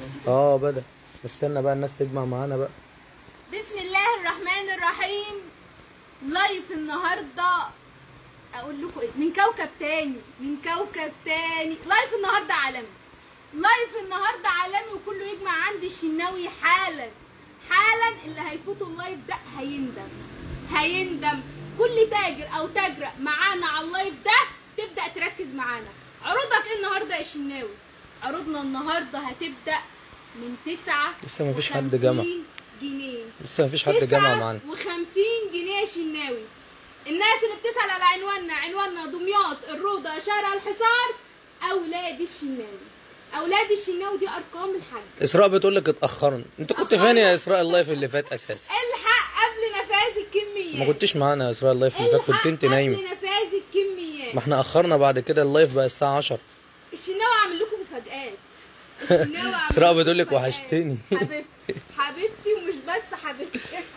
اه بدا استنى بقى الناس تجمع معانا بقى بسم الله الرحمن الرحيم لايف النهارده اقول لكم ايه من كوكب تاني من كوكب تاني لايف النهارده عالمي لايف النهارده عالمي وكله يجمع عند الشناوي حالا حالا اللي هيفوتوا اللايف ده هيندم هيندم كل تاجر او تاجرة معانا على اللايف ده تبدا تركز معانا عروضك ايه النهارده يا شناوي عروضنا النهارده هتبدا من تسعة لسه مفيش حد وخمسين جمع. جنيه لسه مفيش حد جمع معانا و50 جنيه يا شناوي الناس اللي بتسأل على عنواننا عنواننا دمياط الروضة شارع الحصار أولاد الشناوي أولاد الشناوي دي أرقام الحاج اسراء بتقول لك اتاخرنا انت كنت فين يا اسراء اللايف اللي فات اساسا الحق قبل نفاذ الكميات ما كنتش معانا يا اسراء اللايف اللي فات كنت الحق انت نايمه قبل نفاذ الكميات ما احنا اخرنا بعد كده اللايف بقى الساعه 10 الشناوي عامل لكم مفاجآت الشناوي عامل إسراء لكم بتقول لك مفاجآت. وحشتني. حبيبتي حبيبتي ومش بس حبيبتي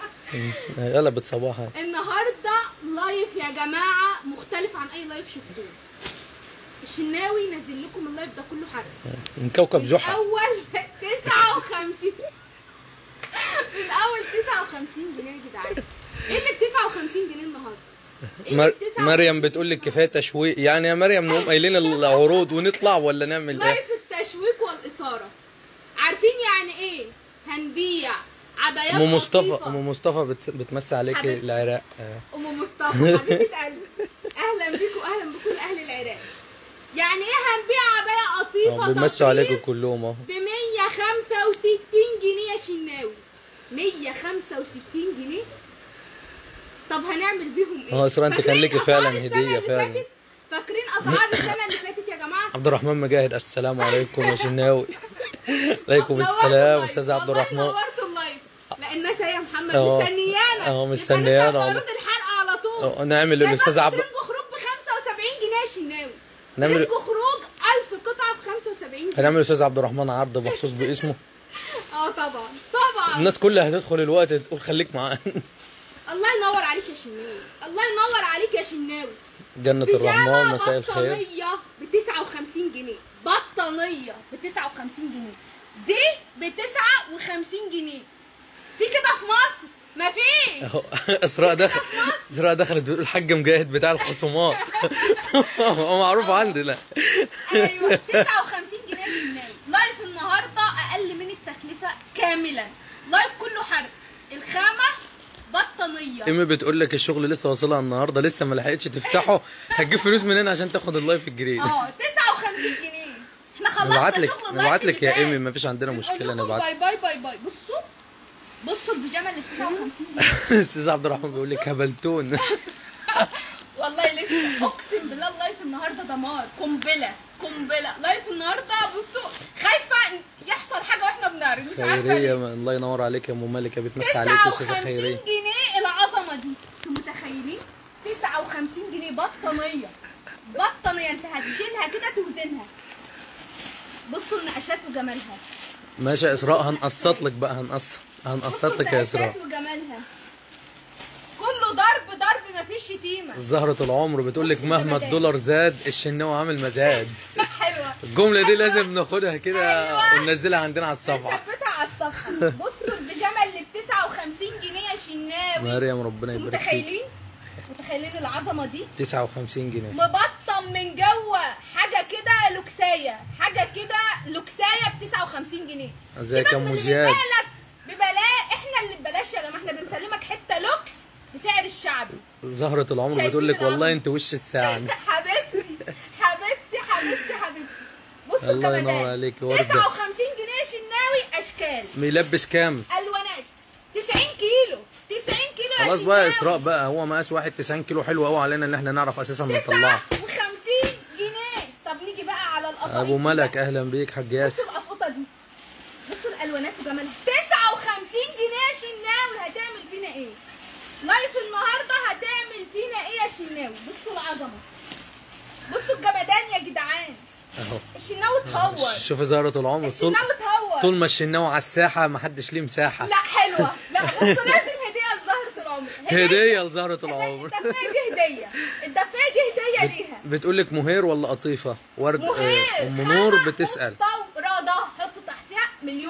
غلبت صباحا النهارده لايف يا جماعه مختلف عن اي لايف شفتوه الشناوي نزل لكم اللايف ده كله حرق من كوكب من زحل اول 59 من اول 59 جنيه يا جدعان ايه اللي ب 59 جنيه النهارده؟ إيه اللي مر... ب 59 مريم بتقول لك كفايه تشويق يعني يا مريم نقوم قايلين العروض ونطلع ولا نعمل ايه لايف التشويق والاثاره عارفين يعني ايه؟ هنبيع عبايات ام مصطفى لطيفة. ام مصطفى بت... بتمسي عليك حبيبتي. العراق آه. ام مصطفى حبيبه قلبي اهلا بيكم اهلا بكل اهل العراق يعني ايه هنبيع عبايه قطيفه آه، بيمسوا تطريز عليكم كلهم اهو ب 165 جنيه يا شناوي 165 جنيه طب هنعمل بيهم ايه؟ اه، إسراء، انت كان فاكرين ليكي أسعار فعلا السنة هدية اللي فعلا. فاتت؟ فاكرين اسعار السنه اللي فاتت يا جماعه؟ عبد الرحمن مجاهد السلام عليكم يا شناوي عليكم نورتوا السلام اللايف، استاذ عبد والله الرحمن نورتوا اللايف لا الناس هي يا محمد اه. مستنيانا اه، مستنيانا نبقى والله. نعرض الحلقه على طول اه، نعمل للاستاذ عبد رنجو خروج ب 75 جنيه يا شناوي نعمل رنجو خروج 1000 قطعه ب 75 جنيه هنعمل الاستاذ عبد الرحمن عرض مخصوص باسمه اه طبعا طبعا الناس كلها هتدخل الوقت تقول خليك معانا الله ينور عليك يا شناوي الله ينور عليك يا شناوي جنة الرحمن مساء الخير بطانية ب 59 جنيه بطانية ب 59 جنيه دي ب 59 جنيه في كده في مصر مفيش اهو اسراء دخل اسراء دخلت بتقول الحاج مجاهد بتاع الخصومات هو معروف عندنا ايوه 59 جنيه يا شناوي لايف النهارده اقل من التكلفه كاملا لايف كله حرق الخامه بطانيه ايمي بتقول لك الشغل لسه واصلها النهارده لسه ما لحقتش تفتحه هتجيب فلوس منين عشان تاخد اللايف الجديد اه 59 جنيه احنا خلصنا نبعت لك شغل اللايف نبعت لك اللي يا فات. ايمي ما فيش عندنا بنقول مشكله لكم نبعت باي باي باي باي بصوا بصوا البيجامه اللي ب 59 جنيه استاذ عبد الرحمن بيقول لك هبلتون والله لسه اقسم بالله اللايف النهارده دمار قنبله قنبله لايف النهارده بصوا خايفه يحصل حاجه واحنا بنعرض مش عارفه خيريه ليه الله ينور عليك يا ام مالك بتمسي عليك يا استاذه 59 خيريه جنيه العظمه دي انتوا متخيلين 59 جنيه بطانيه بطانيه انت هتشيلها كده توزنها بصوا النقشات وجمالها ماشي يا اسراء هنقسط لك بقى هنقسط هنقسط بصوا لك يا اسراء النقشات وجمالها كله ضرب ضرب مفيش شتيمه زهرة العمر بتقول لك مهما مزاج. الدولار زاد الشناوي عامل مزاد حلوه الجملة دي لازم ناخدها كده أيوة. وننزلها عندنا على الصفحة ثبتها على الصفحه بصوا البيجامه اللي ب 59 جنيه يا شناوي مريم ربنا يبارك فيك متخيلين متخيلين العظمه دي 59 جنيه مبطن من جوه حاجه كده لوكسايه حاجه كده لوكسايه ب 59 جنيه ازيك يا سيبك ام من اللي زياد بالك ببلاش احنا اللي ببلاش يا جماعه احنا بنسلمك حته لوكس بسعر الشعبي زهرة العمر شايفين بتقول لك والله العظمة؟ انت وش الساعة حبيبتي حبيبتي حبيبتي حبيبتي بصوا الله الجمدان ينور عليك، وردة. 59 جنيه شناوي اشكال بيلبس كام الوانات 90 كيلو 90 كيلو يا خلاص بقى يا شناوي. اسراء بقى هو مقاس واحد 90 كيلو حلو قوي علينا ان احنا نعرف اساسا نطلعه 59 جنيه طب نيجي بقى على القطعه ابو ملك اهلا بيك حاج ياسر بصوا القطه دي بصوا الالوانات وجمالها 59 جنيه يا شناوي هتعمل فينا ايه لايف النهارده هتعمل فينا ايه يا شناوي بصوا العظمه بصوا الجمدان يا جدعان اهو الشناوي اتهور شوفي زهرة العمر طول الشناوي اتهور طول ما الشناوي على الساحة ما حدش ليه مساحة لا حلوه لا بصوا لازم هديه لزهره العمر هدية لزهرة العمر الدفايه دي هديه الدفايه دي هديه ليها بتقول لك مهير ولا قطيفة ورد مهير آه، ام نور خامة بتسأل مستوردة حطوا تحتها مليون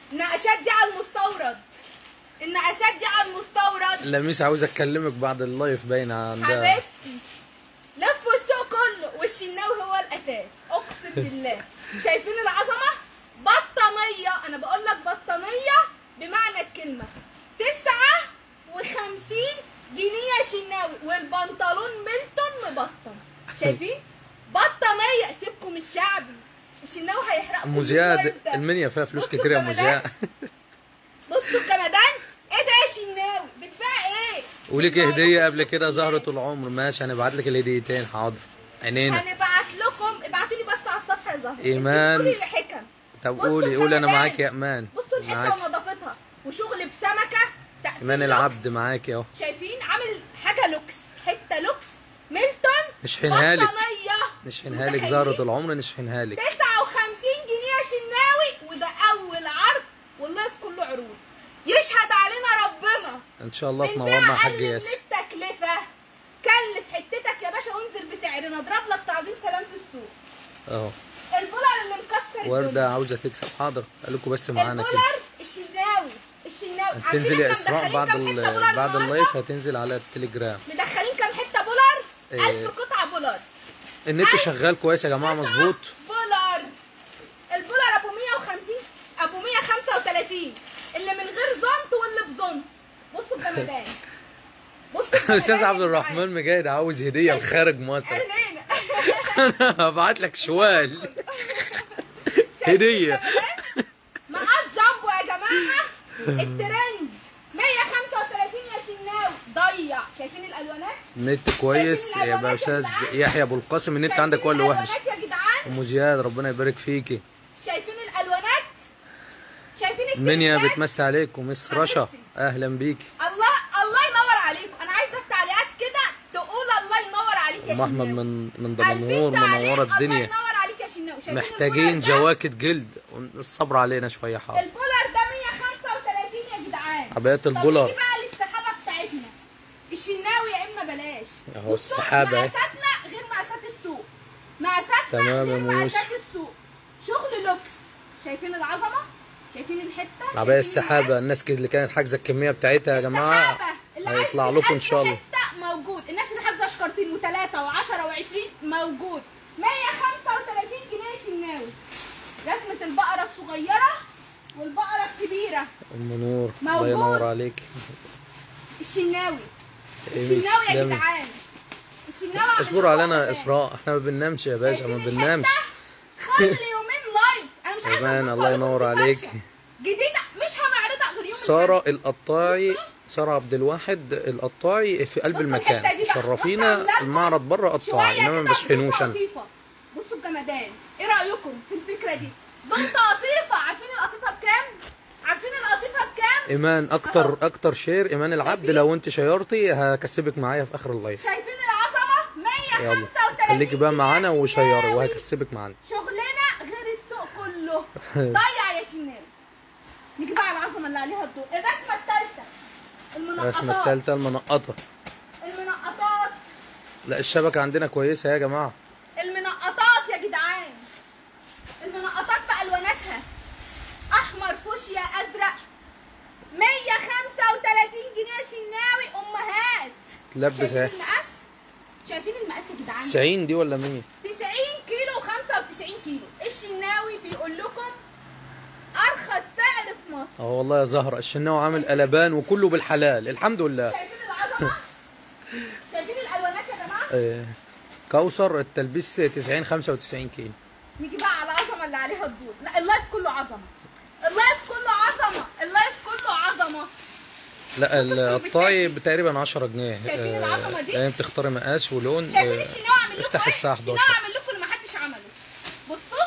النقاشات دي على المستورد النقاشات دي على المستورد لميس عاوز اكلمك بعد اللايف باين عندها حبيبتي لفوا السوق كله والشناوي هو الاساس اقسم بالله شايفين العظمه بطانيه انا بقول لك بطانيه بمعنى الكلمه تسعة وخمسين جنيه يا شناوي والبنطلون ميلتون مبطن شايفين بطانيه سيبكم الشعبي الشناوي هيحرقكم ام اللايف زياد ده. المنيا فيها فلوس بصوا كتير يا ام الجمدان. زياد بصوا الجمدان ايه ده يا شناوي بتباع ايه وليك هديه قبل كده زهرة العمر ماشي هنبعت لك الهديتين حاضر عينينا هنبعت لكم ابعتوا لي بس على الصفحه يا زهر إيمان. قولي حكم طب بصوا قولي قولي انا الجمدان. معاك يا امان بصوا الحته معاك ونظافتها وشغل بسمكه تقفيل ايمان لوكس. العبد معاك اهو شايفين عامل حاجه لوكس حته لوكس ميلتون نشحنها لك. بطانيه نشحنها لك متخيلين؟ زهرة العمر نشحنها لك 59 جنيه يا شناوي وده اول عرض والله في كله عروض يشهد علينا ربنا ان شاء الله بنبيع تنورنا يا حاج أقل من ياسر التكلفه كلف حتتك يا باشا وانزل بسعرنا اضرب لك تعظيم سلام في السوق اهو البولر اللي مكسر الدنيا. وردة عاوزة تكسب حاضر قالكوا بس معانا كده البولر الشناوي الشناوي هتنزل يا عارفين اسراء احنا بعد مدخلين ال- كام حتة بولر بعد النهاردة؟ اللايف هتنزل على التليجرام مدخلين كام حته بولر؟ إيه. 1000 قطعه بولر النت ألف شغال كويس يا جماعة قطعة مظبوط بولر البولر ابو 150 ابو 135 اللي من غير زنط واللي بزنط بصوا الجمدان بصوا الجمدان استاذ يا عبد جدعان. الرحمن مجاهد عاوز هدية لخارج مصر عينينا انا هبعت لك شوال شايفين هدية. الجمدان؟ مقاس جامبو يا جماعه الترند 135 يا شناوي ضيع شايفين الالوانات النت كويس شايفين يا بقى الألوانات يا استاذ جدعان؟ يحيى ابو القاسم النت شايفين عندك هو اللي وحش الالوانات يا جدعان ام زياد ربنا يبارك فيكي شايفين الالوانات شايفين منيا الترندات؟ بتمسي عليكم مس رشا حبيبتي. اهلا بيكي الله الله ينور عليكم انا عايزه التعليقات كده تقول الله ينور عليك يا ام احمد شناوي. من من ألفين دمنهور تعليق، منوره الله الدنيا ينور عليك يا شناوي شايفين محتاجين البولر ده؟ جواكت جلد الصبر علينا شويه حاضر البولر ده 135 يا جدعان عبايات طب البولر. نيجي بقى للسحابه بتاعتنا الشناوي يا اما بلاش أهو بصوا، السحابة أهي. مقاساتنا غير مقاسات السوق مقاساتنا تمام يا غير موس. مقاسات السوق شغل لوكس شايفين العظمه شايفين الحته العباية شايفين السحابة الناس كده اللي كانت حاجزة الكمية بتاعتها يا جماعة السحابة اللي عايز هيطلع لكم ان شاء الله حتة موجود الناس اللي حافظه شكرتين وثلاثه و10 و20 موجود 135 جنيه يا شناوي رسمه البقره الصغيره والبقره الكبيره ام نور الله موجود. ينور عليك الشناوي إيه، الشناوي يا تسلمي. جدعان الشناوي عامل اشكروا علينا لكم يا اسراء احنا ما بننامش يا باشا ما شايفين بننامش الحتة؟ خلي يومين لايف انا مش عايزه إيمان، أقول الله لكم ينور فرشة. عليك. جديده مش هنعرضها غير يوم سارة الأحد. القطاعي سارة عبد الواحد القطاعي في قلب بصوا المكان الحتة دي بقى. بصوا شرفينا عاملاكم المعرض بره قطاعي شوية انما ما كده بشحنوش بزنطة انا لطيفة. بصوا الجمدان ايه رايكم في الفكره دي زنطه لطيفه عارفين القطيفه بكام عارفين القطيفه بكام ايمان اكتر اكتر شير ايمان العبد شايفين؟ لو انت شيرتي هكسبك معايا في اخر اللايف شايفين العظمه 135 يلا خليكي بقى جنيه معانا يا وشيري شناوي. وهكسبك معانا شغلنا غير السوق كله ضيع يا شناوي نيجي بقى على العظمه اللي عليها الضوء الرسمه الثالثه الرسمة المنقطات الثالثة المنقطة المنقطات لا الشبكة عندنا كويسة يا جماعة المنقطات يا جدعان المنقطات بألواناتها احمر فوشيا ازرق 135 جنيه شناوي امهات تلبس شايفين اهي المقاس شايفين المقاس يا جدعان 90 دي ولا 100 90 كيلو و95 كيلو الشناوي بيقول لكم ارخص سعر في مصر اه والله يا زهرة الشناوي عامل قلبان وكله بالحلال الحمد لله شايفين العظمه شايفين الالوانات يا جماعه آه، كوثر التلبيس 90 95 كيلو نيجي بقى على العظمه اللي عليها الدور لا اللايف كله عظمه اللايف كله عظمه اللايف كله عظمه لا الطايب تقريبا 10 جنيه شايفين آه، العظمة دي؟ يعني بتختاري مقاس ولون شايفين آه، الشناوي عامل لكم افتح ايه؟ الساعة الشناوي 11 عامل لكم اللي محدش عمله بصوا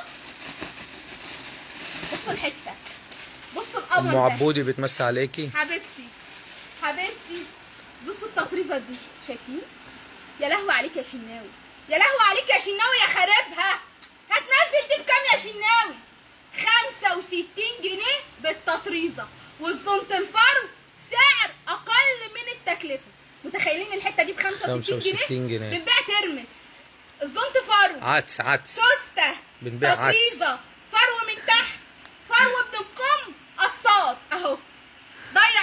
بصوا الحته بصوا القمر ام ده عبودي بتمسي عليكي حبيبتي حبيبتي بصوا التطريزه دي شايفين يا لهوي عليك يا شناوي يا لهوي عليك يا شناوي يا خاربها هتنزل دي بكام يا شناوي 65 جنيه بالتطريزه والزنط الفرو سعر اقل من التكلفه متخيلين الحته دي ب 65 65 جنيه جنيه. بتباع ترمس الزنط فرو عدس عدس سوسته بنبيع عدس. تطريزه فرو من تحت فرو بدكم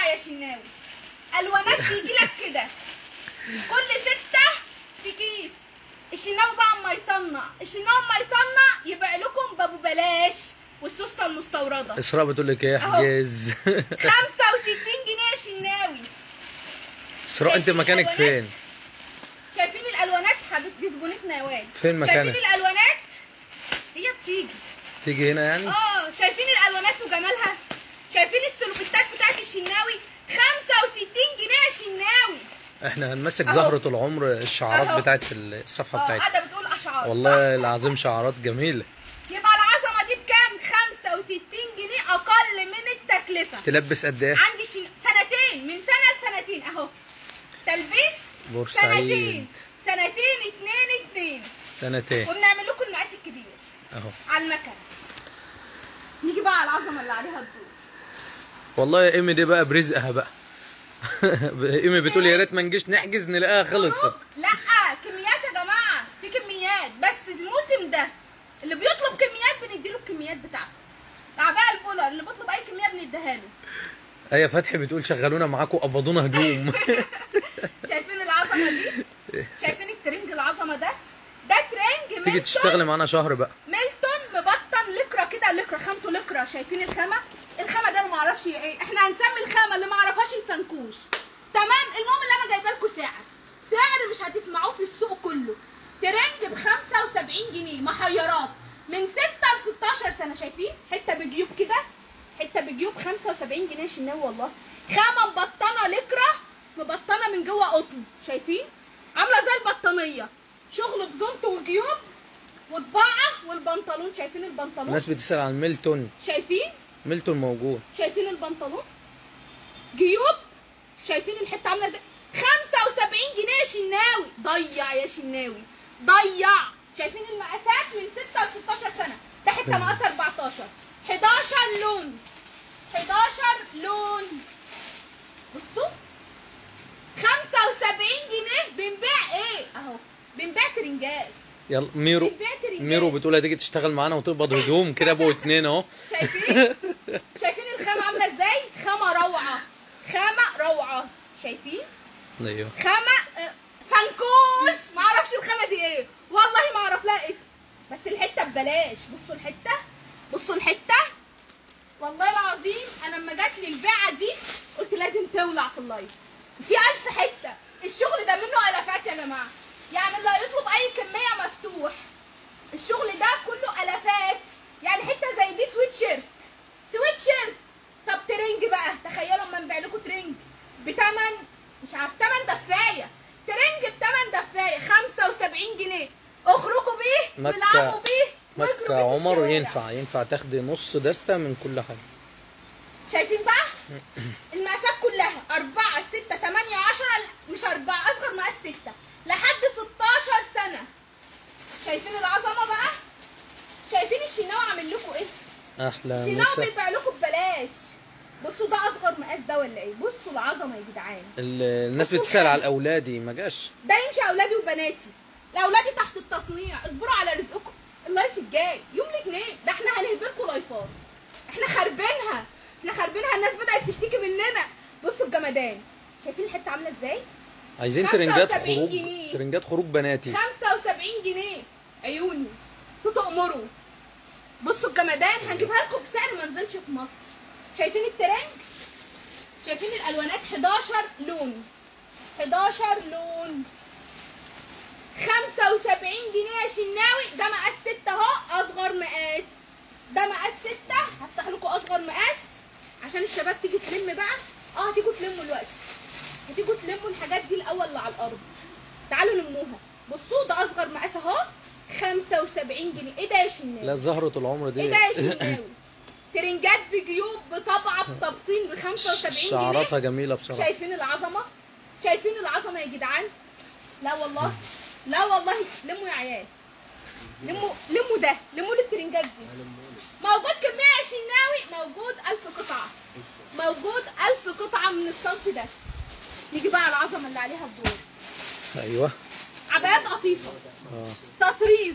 يا شناوي الوانات بيجي لك كده كل ستة في كيس الشناوي بقى اما يصنع الشناوي اما يصنع يبيع لكم بابو بلاش والسوسته المستورده اسراء بتقول لك ايه أهو. احجز 65 جنيه يا شناوي اسراء انت شايفين مكانك الألوانات؟ فين شايفين الالوانات حبيبتي زبونتنا يا واد فين مكانك؟ شايفين الالوانات هي بتيجي تيجي هنا يعني اه شايفين الالوانات وجمالها شايفين السلوبيتات بتاعت الشناوي 65 جنيه يا شناوي احنا هنمسك أهو. زهرة العمر الشعارات أهو. بتاعت الصفحة اه بتاعتنا قاعده بتقول اشعار والله صح؟ العظيم شعارات جميلة يبقى العظمه دي بكام 65 جنيه اقل من التكلفه تلبس قد ايه عندي شن... سنتين من سنه لسنتين اهو تلبيس بورسعيد سنتين سنتين اتنين اتنين سنتين وبنعمل لكم المقاس الكبير اهو على المكنه نيجي بقى على العظمه اللي عليها الدور والله يا ايمي دي بقى برزقها بقى ايمي بتقول يا ريت ما نجيش نحجز نلاقيها خلصت لا كميات يا جماعه في كميات بس الموسم ده اللي بيطلب كميات بنديله الكميات بتاعته العباءه البولر اللي بيطلب اي كميه بنديها له ايه فتحي بتقول شغلونا معاكم قبضونا هدوم شايفين العظمه دي شايفين الترنج العظمه ده ده ترنج تيجي ميلتون تشتغلي معانا شهر بقى ميلتون مبطن لكرة كده لكرة خامته لكرة شايفين الخامة الخامة ده انا ما اعرفش هي ايه احنا هنسمي الخامة اللي ما اعرفهاش الفنكوش تمام المهم اللي انا جايبه لكم سعر سعر مش هتسمعوه في السوق كله ترنج ب 75 جنيه محيرات من 6 ل 16 سنة شايفين حتة بجيوب كده حتة بجيوب 75 جنيه شناوي والله خامة مبطنة لكرة مبطنة من جوه قطن شايفين عاملة زي البطانية شغل بزنط وجيوب وطباعة والبنطلون شايفين البنطلون الناس بتسأل عن ميلتون شايفين ميلتون موجود شايفين البنطلون جيوب شايفين الحته عامله ازاي 75 جنيه يا شناوي ضيع يا شناوي ضيع شايفين المقاسات من 6 ل 16 سنه ده حته مقاس 14 11 لون 11 لون بصوا 75 جنيه بنبيع ايه اهو بنبيع ترنجات يلا ميرو بنبيع ترنجات ميرو بتقول هتيجي تشتغل معانا وتقبض هدوم كده ابو اتنين اهو شايفين شايفين الخامة عاملة ازاي؟ خامة روعة خامة روعة شايفين؟ ايوه خامة آه، فنكوش معرفش الخامة دي ايه والله ما اعرف لها اسم بس الحتة ببلاش بصوا الحتة بصوا الحتة والله العظيم انا لما جات لي البيعة دي قلت لازم تولع في اللايف في ألف حتة الشغل ده منه ألفات يا جماعة يعني اللي هيطلب أي كمية مفتوح الشغل ده كله ألفات يعني حتة زي دي سويت شيرت سويت شيرت طب ترنج بقى تخيلوا اما نبيع لكم ترنج بتمن مش عارف تمن دفاية ترنج بتمن دفاية 75 جنيه اخرجوا بيه مكة- والعبوا بيه واجروا بيه مكة في عمر الشوارع. ينفع ينفع تاخدي نص دستة من كل حاجة شايفين بقى المقاسات كلها أربعة ستة تمانية عشرة مش أربعة أصغر مقاس ستة لحد 16 سنة شايفين العظمة بقى شايفين الشناوي عامل لكم ايه احلى الشناوي مسا بيبيع لكم ببلاش بصوا ده اصغر مقاس ده ولا ايه بصوا العظمه يا جدعان ال- الناس بتسأل على الاولادي ما جاش ده يمشي اولادي وبناتي لاولادي تحت التصنيع اصبروا على رزقكم اللايف الجاي يوم الاثنين ده احنا هنهبلكم لايفات احنا خاربينها احنا خاربينها الناس بدات تشتكي مننا بصوا الجمدان شايفين الحته عامله ازاي عايزين ترنجات 75 خروج جنيه. ترنجات خروج بناتي 75 جنيه عيوني انتوا تأمروا بصوا الجمدان هنجيبها لكم بسعر ما نزلش في مصر شايفين الترنج شايفين الالوانات 11 لون 11 لون 75 جنيه يا شناوي ده مقاس 6 اهو اصغر مقاس ده مقاس 6 هفتح لكم اصغر مقاس عشان الشباب تيجي تلم بقى اه هتيجوا تلموا دلوقتي هتيجوا تلموا الحاجات دي الاول اللي على الارض تعالوا لموها بصوا ده اصغر مقاس اهو 75 جنيه ايه ده يا شناوي لا زهرة العمر دي ايه ده يا شناوي ترنجات بجيوب بطبعه بطبطين ب 75 جنيه شعراتها جميلة بصراحة شايفين العظمه شايفين العظمه يا جدعان لا والله لا والله لموا يا عيال لموا لموا ده لموا لي الترنجات دي موجود كميه يا شناوي موجود 1000 قطعه موجود 1000 قطعه من الصنف ده نيجي بقى على العظمه اللي عليها الدور ايوه عبايات قطيفه اه تطريز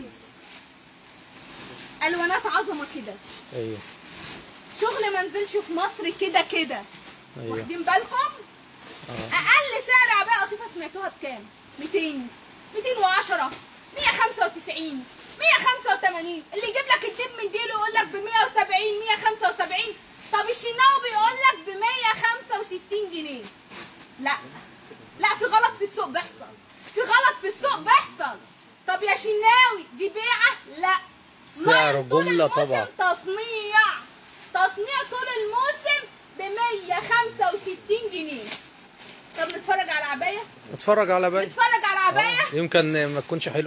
الوانات عظمه كده ايوه شغل ما نزلش في مصر كده كده ايوه واخدين بالكم اه اقل سعر عبايه قطيفه سمعتوها بكام 200 210 195 185 اللي يجيب لك الدب من ديل يقول لك ب 170 175 طب الشناوي بيقول لك ب 165 جنيه لا لا في غلط في السوق بيحصل في غلط في السوق بيحصل طب يا شناوي دي بيعه لا سعر لاين طول جملة الموسم طبعا. تصنيع تصنيع طول الموسم ب 165 جنيه طب نتفرج على العبايه اتفرج على باقي نتفرج على العبايه آه، يمكن ما تكونش حلو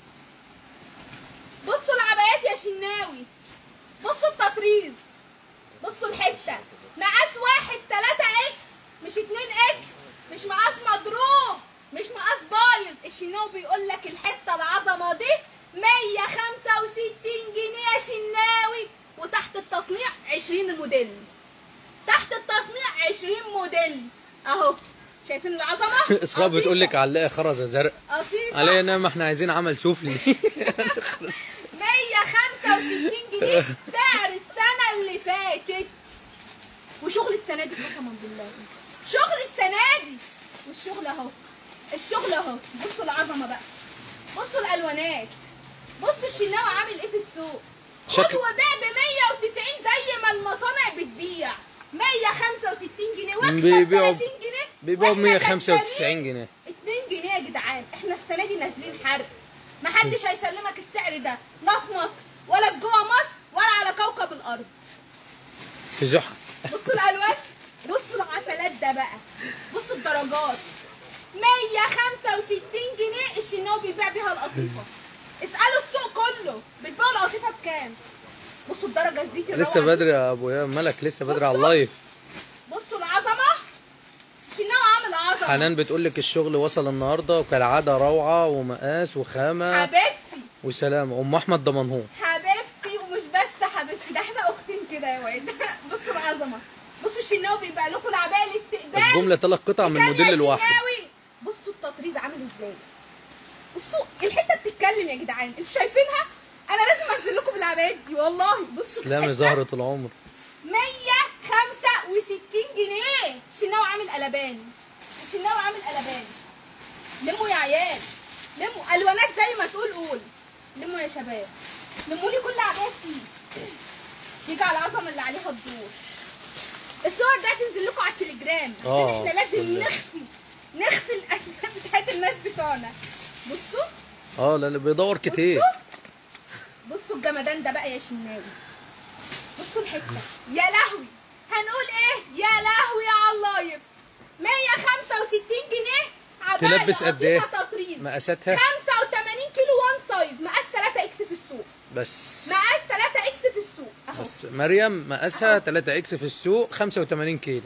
بصوا العبايات يا شناوي بصوا التطريز بصوا الحته مقاس واحد تلاتة اكس مش اتنين اكس مش مقاس مضروب مش مقاس بايظ الشناوي بيقول لك الحته العظمه دي 165 جنيه يا شناوي وتحت التصنيع 20 موديل تحت التصنيع 20 موديل اهو شايفين العظمه اسراء بتقول لك علقي خرزه زرق قطيفة. علينا ما احنا عايزين عمل سفلي 165 جنيه سعر السنة اللي فاتت وشغل السنة دي قسما بالله شغل السنة دي والشغل اهو الشغل اهو بصوا العظمة بقى بصوا الالوانات بصوا الشناوي عامل ايه في السوق خد شكل- وبيع ب 190 زي ما المصانع بتبيع 165 جنيه واكسب 30 بيبيعوا- جنيه بيبيعوا ب وإحنا 195 كسبانين جنيه 2 جنيه يا جدعان احنا السنه دي نازلين حرب محدش هيسلمك السعر ده لا في مصر ولا في جوه مصر ولا على كوكب الارض في زحل بصوا الالوان بصوا العسلات ده بقى بصوا الدرجات 165 جنيه الشناوي بيبيع بيها القطيفه اسالوا السوق كله بتبيعوا القطيفه بكام بصوا الدرجه الزيت لسه الروعة دي. بدري يا ابويا مالك لسه بدري على اللايف بصوا العظمه الشناوي عامل عظمه حنان بتقول لك الشغل وصل النهارده وكالعاده روعه ومقاس وخامه حبيبتي وسلامه ام احمد ضمنهون حبيبتي ومش بس حبيبتي ده احنا اختين كده يا واد بصوا العظمه بصوا الشناوي بيبيع لكم العبايه الاستقبال الجمله ثلاث قطع من بكام يا الموديل الواحد شناوي؟ بصوا التطريز عامل ازاي بصوا الحته بتتكلم يا جدعان انتوا شايفينها انا لازم انزل لكم العبايات دي والله بصوا اسلامي الحتة. زهره العمر 165 جنيه الشناوي عامل قلبان الشناوي عامل قلبان لموا يا عيال لموا الوانات زي ما تقول قول لموا يا شباب لموا لي كل عبايه فيه تيجي على العظمه اللي عليها الدور الصور ده هتنزل لكم على التليجرام عشان آه، احنا لازم كلها. نخفي نخفي الاسماء بتاعت الناس بتوعنا بصوا اه لا لا بيدور كتير بصوا بصوا الجمدان ده بقى يا شناوي بصوا الحته يا لهوي هنقول ايه يا لهوي على اللايف 165 جنيه عباية تلبس قد ايه؟ قطيفة تطريز مقاساتها 85 كيلو وان سايز مقاس 3 اكس في السوق بس مقاس 3 اكس في السوق اهو بس مريم مقاسها 3 اكس في السوق 85 كيلو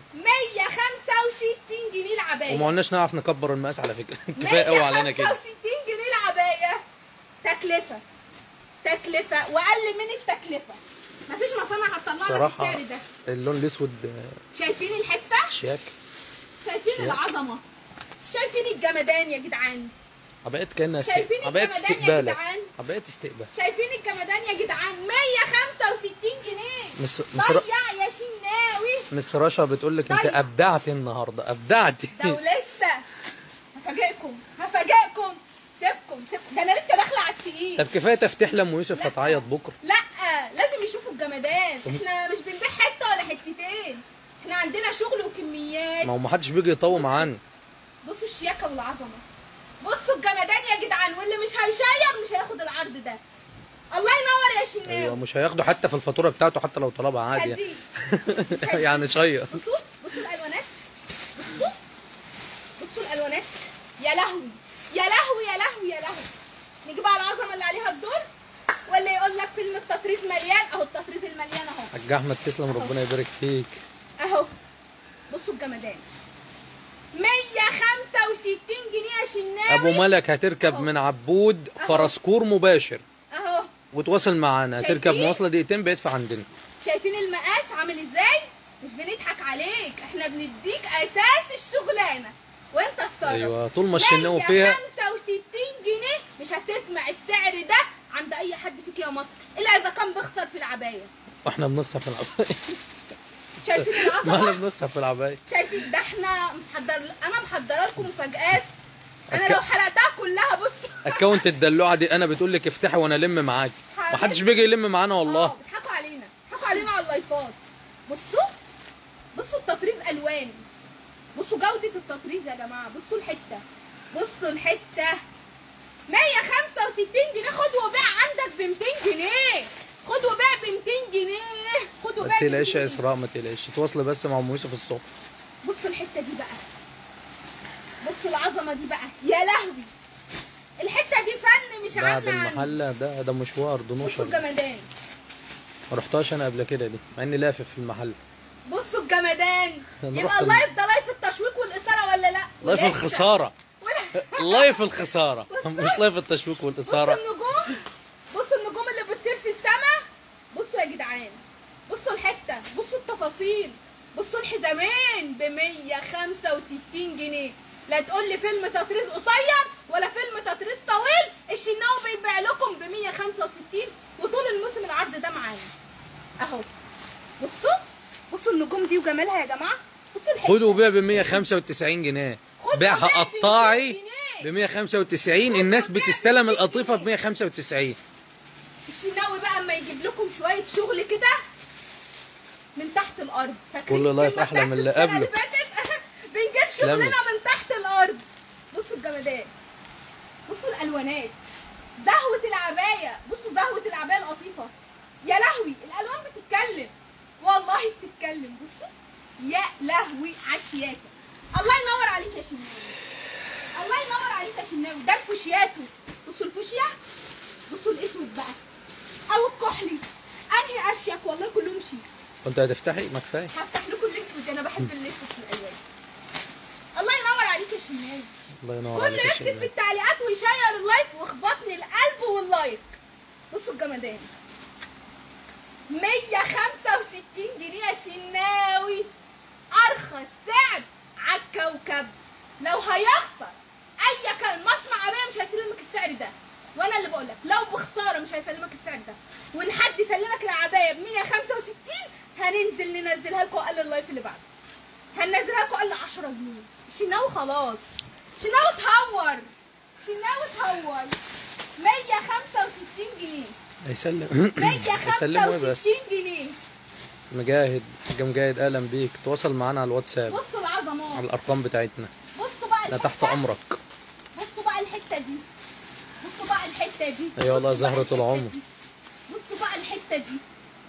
165 جنيه العبايه وما قلناش نعرف نكبر المقاس على فكره كفايه قوي علينا كده 165 جنيه العبايه تكلفه تكلفه واقل من التكلفه مفيش مصانع هتطلع لك صراحه السعر ده اللون الاسود آه، شايفين الحته شياك شايفين شيك. العظمه شايفين الجمدان يا جدعان عبايات كانها است... شايفين عبايات الجمدان يا استقبالك جدعان؟ عبايات استقبال شايفين الجمدان يا جدعان 165 جنيه مس... مصر... ضيع يا شناوي مس رشا بتقول لك انت طيب. ابدعتي النهارده ابدعتي ده ولسه هفاجئكم هفاجئكم سيبكم سيبكم ده انا لسه داخله على التقيل طب كفايه تفتح لام يوسف لا. هتعيط بكره لا لازم يشوفوا الجمدان احنا مش بنبيع حته ولا حتتين احنا عندنا شغل وكميات ما هو ما حدش بيجي يطوم عنه بصوا الشياكه والعظمه بصوا الجمدان يا جدعان واللي مش هيشير مش هياخد العرض ده الله ينور يا شناوي ايوه مش هياخده حتى في الفاتوره بتاعته حتى لو طلبها عادي يعني. هديه يعني شير بصوا بصوا الالوانات بصوا بصوا الالوانات يا لهوي يا لهوي يا لهوي يا لهوي نيجي بقى على العظمه اللي عليها الدور ولا يقول لك فيلم التطريز مليان اهو التطريز المليان اهو حاج احمد تسلم ربنا يبارك فيك اهو بصوا الجمدان 165 جنيه يا شناوي ابو ملك هتركب أهو. من عبود أهو. فرسكور مباشر اهو وتواصل معانا هتركب شايفين؟ مواصله دقيقتين بيدفع عندنا شايفين المقاس عامل ازاي مش بنضحك عليك احنا بنديك اساس الشغلانه وانت الصرف ايوه طول ما الشناوي فيها 165 جنيه مش هتسمع السعر ده عند اي حد فيك يا مصر الا اذا كان بيخسر في العبايه واحنا بنخسر في العباية شايفين ما احنا العظمه بنخسر في العباية شايفين ده احنا محضر انا محضره لكم مفاجآت انا أك- لو حرقتها كلها بصوا اكونت الدلوعه دي انا بتقول لك افتحي وانا الم معاك ما حدش بيجي يلم معانا اه والله بيضحكوا علينا بيضحكوا علينا على اللايفات بصوا بصوا التطريز الوان بصوا جودة التطريز يا جماعة بصوا الحتة بصوا الحتة 165 جنيه خد وبيع عندك ب 200 جنيه خد وبيع ب 200 جنيه خد ما وبيع ب 200 تقلقش يا جنيه. اسراء ما تقلقش تواصلي بس مع ام يوسف الصبح بصوا الحتة دي بقى بصوا العظمة دي بقى يا لهوي الحتة دي فن مش بعد عنا عن المحله ده ده مشوار ده بصوا نشر الجمدان ما رحتهاش انا قبل كده دي مع اني لافف في المحل بصوا الجمدان هنروح يبقى ال- اللايف ده لايف التشويق والاثاره ولا لا لايف ولسه. الخساره ولا- لايف الخساره بصوا. مش لايف التشويق بصوا والاثاره النجوم بصوا النجوم اللي بتطير في السماء بصوا يا جدعان بصوا الحته بصوا التفاصيل بصوا الحزامين ب 165 جنيه لا تقول لي فيلم تطريز قصير ولا فيلم تطريز طويل الشناوي بيبيع لكم ب 165 وطول الموسم العرض ده معانا اهو بصوا بصوا النجوم دي وجمالها يا جماعه بصوا الحته خدوا بيع ب 195 جنيه خد بيعها وبيع ب قطاعي 200 ب جنيه. 195 الناس وبيع ب بتستلم 200 القطيفه ب جنيه. 195 الشناوي بقى اما يجيب لكم شويه شغل كده من تحت الارض فاكرين كل لايف الكلمة أحلى من اللي بتاعت السنة قبله. فاتت؟ بنجيب تسلمي. شغلنا من تحت الارض بصوا الجمدان بصوا الالوانات زهوه العبايه بصوا زهوه العبايه القطيفه يا لهوي الالوان بتتكلم والله بتتكلم بصوا يا لهوي عشياكه الله ينور عليك يا شناوي الله ينور عليك يا شناوي ده الفوشياتو بصوا الفوشيا بصوا الاسود بقى او الكحلي انهي اشيك والله كلهم شيك كنت هتفتحي ما كفايه هفتح لكم الاسود انا بحب الاسود في الالوان الله ينور عليك يا شناوي الله ينور كله عليك يا يكتب في شيماء. التعليقات ويشير اللايف واخبطني القلب واللايك بصوا الجمدان 165 جنيه يا شناوي ارخص سعر على الكوكب لو هيخسر اي كان مصنع عبايه مش هيسلمك السعر ده وانا اللي بقول لك لو بخساره مش هيسلمك السعر ده وان حد يسلمك العبايه ب 165 هننزل ننزلها لكم اقل اللايف اللي بعده هننزلها لكم اقل 10 جنيه شناوي خلاص شناوي اتهور شناوي اتهور 165 جنيه هيسلم هيسلموا ايه بس 165 جنيه مجاهد حاجه مجاهد اهلا بيك تواصل معانا على الواتساب بصوا العظمات على الارقام بتاعتنا بصوا بقى انا تحت الحتة- امرك بصوا بقى الحته دي بصوا بقى الحته دي أيوة والله بصوا بقى زهرة الحتة العمر. دي. بصوا بقى الحته دي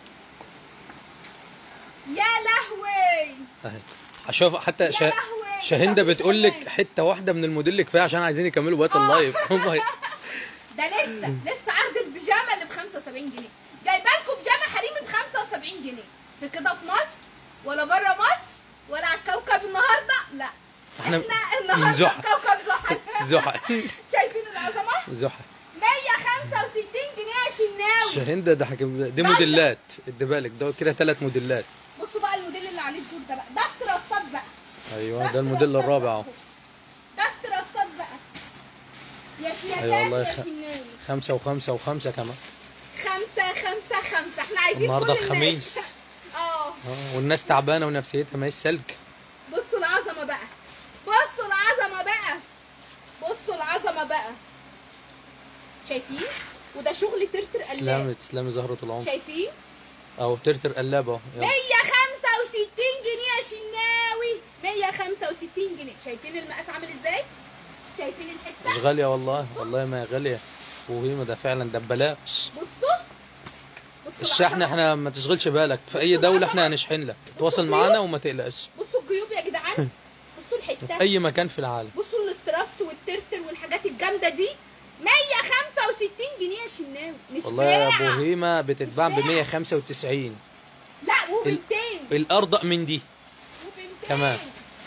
يا لهوي اهي هشوف حتى يا شا... لهوي. شاهندة طب بتقول لك كمان. حته واحده من الموديل كفايه عشان عايزين يكملوا بقيه اللايف هم ده لسه لسه عرض البيجامه اللي ب 75 جنيه جايبه لكم بيجامه حريمي ب 75 جنيه في كده في مصر ولا بره مصر ولا على الكوكب النهارده لا احنا احنا النهارده زحل. في كوكب زحل زحل شايفين العظمه زحل 165 جنيه يا شناوي شاهندة ده حكم دي موديلات ادي بالك ده كده ثلاث موديلات بصوا بقى الموديل اللي عليه الدور ده بقى ده استرسات بقى ايوه ده الموديل الرابع اهو ده استرسات بقى يا شياكات أيوة والله يا خ- شناوي خمسة وخمسة وخمسة كمان خمسة خمسة خمسة احنا عايزين النهارده كل الناس. الخميس اه اه والناس تعبانة ونفسيتها ما هي سلك بصوا العظمة بقى بصوا العظمة بقى بصوا العظمة بقى شايفين وده شغل ترتر قلاب تسلمي تسلمي زهرة العمر شايفين اهو ترتر قلابة اهو يلا. 165 جنيه يا شناوي 165 جنيه شايفين المقاس عامل ازاي شايفين مش الحته غالية والله والله ما هي غالية وهي ده فعلا ده ببلاش بصوا بصوا الشحن العظمة. احنا ما تشغلش بالك في اي دولة احنا هنشحن لك تواصل معانا وما تقلقش بصوا الجيوب يا جدعان بصوا في الحته اي مكان في العالم بصوا الاستراس والترتر والحاجات الجامده دي 165 جنيه يا شناوي مش والله يا بيع. ابو هيمة بتتباع ب بيع. 195 لا و200 الارض من دي و200 كمان.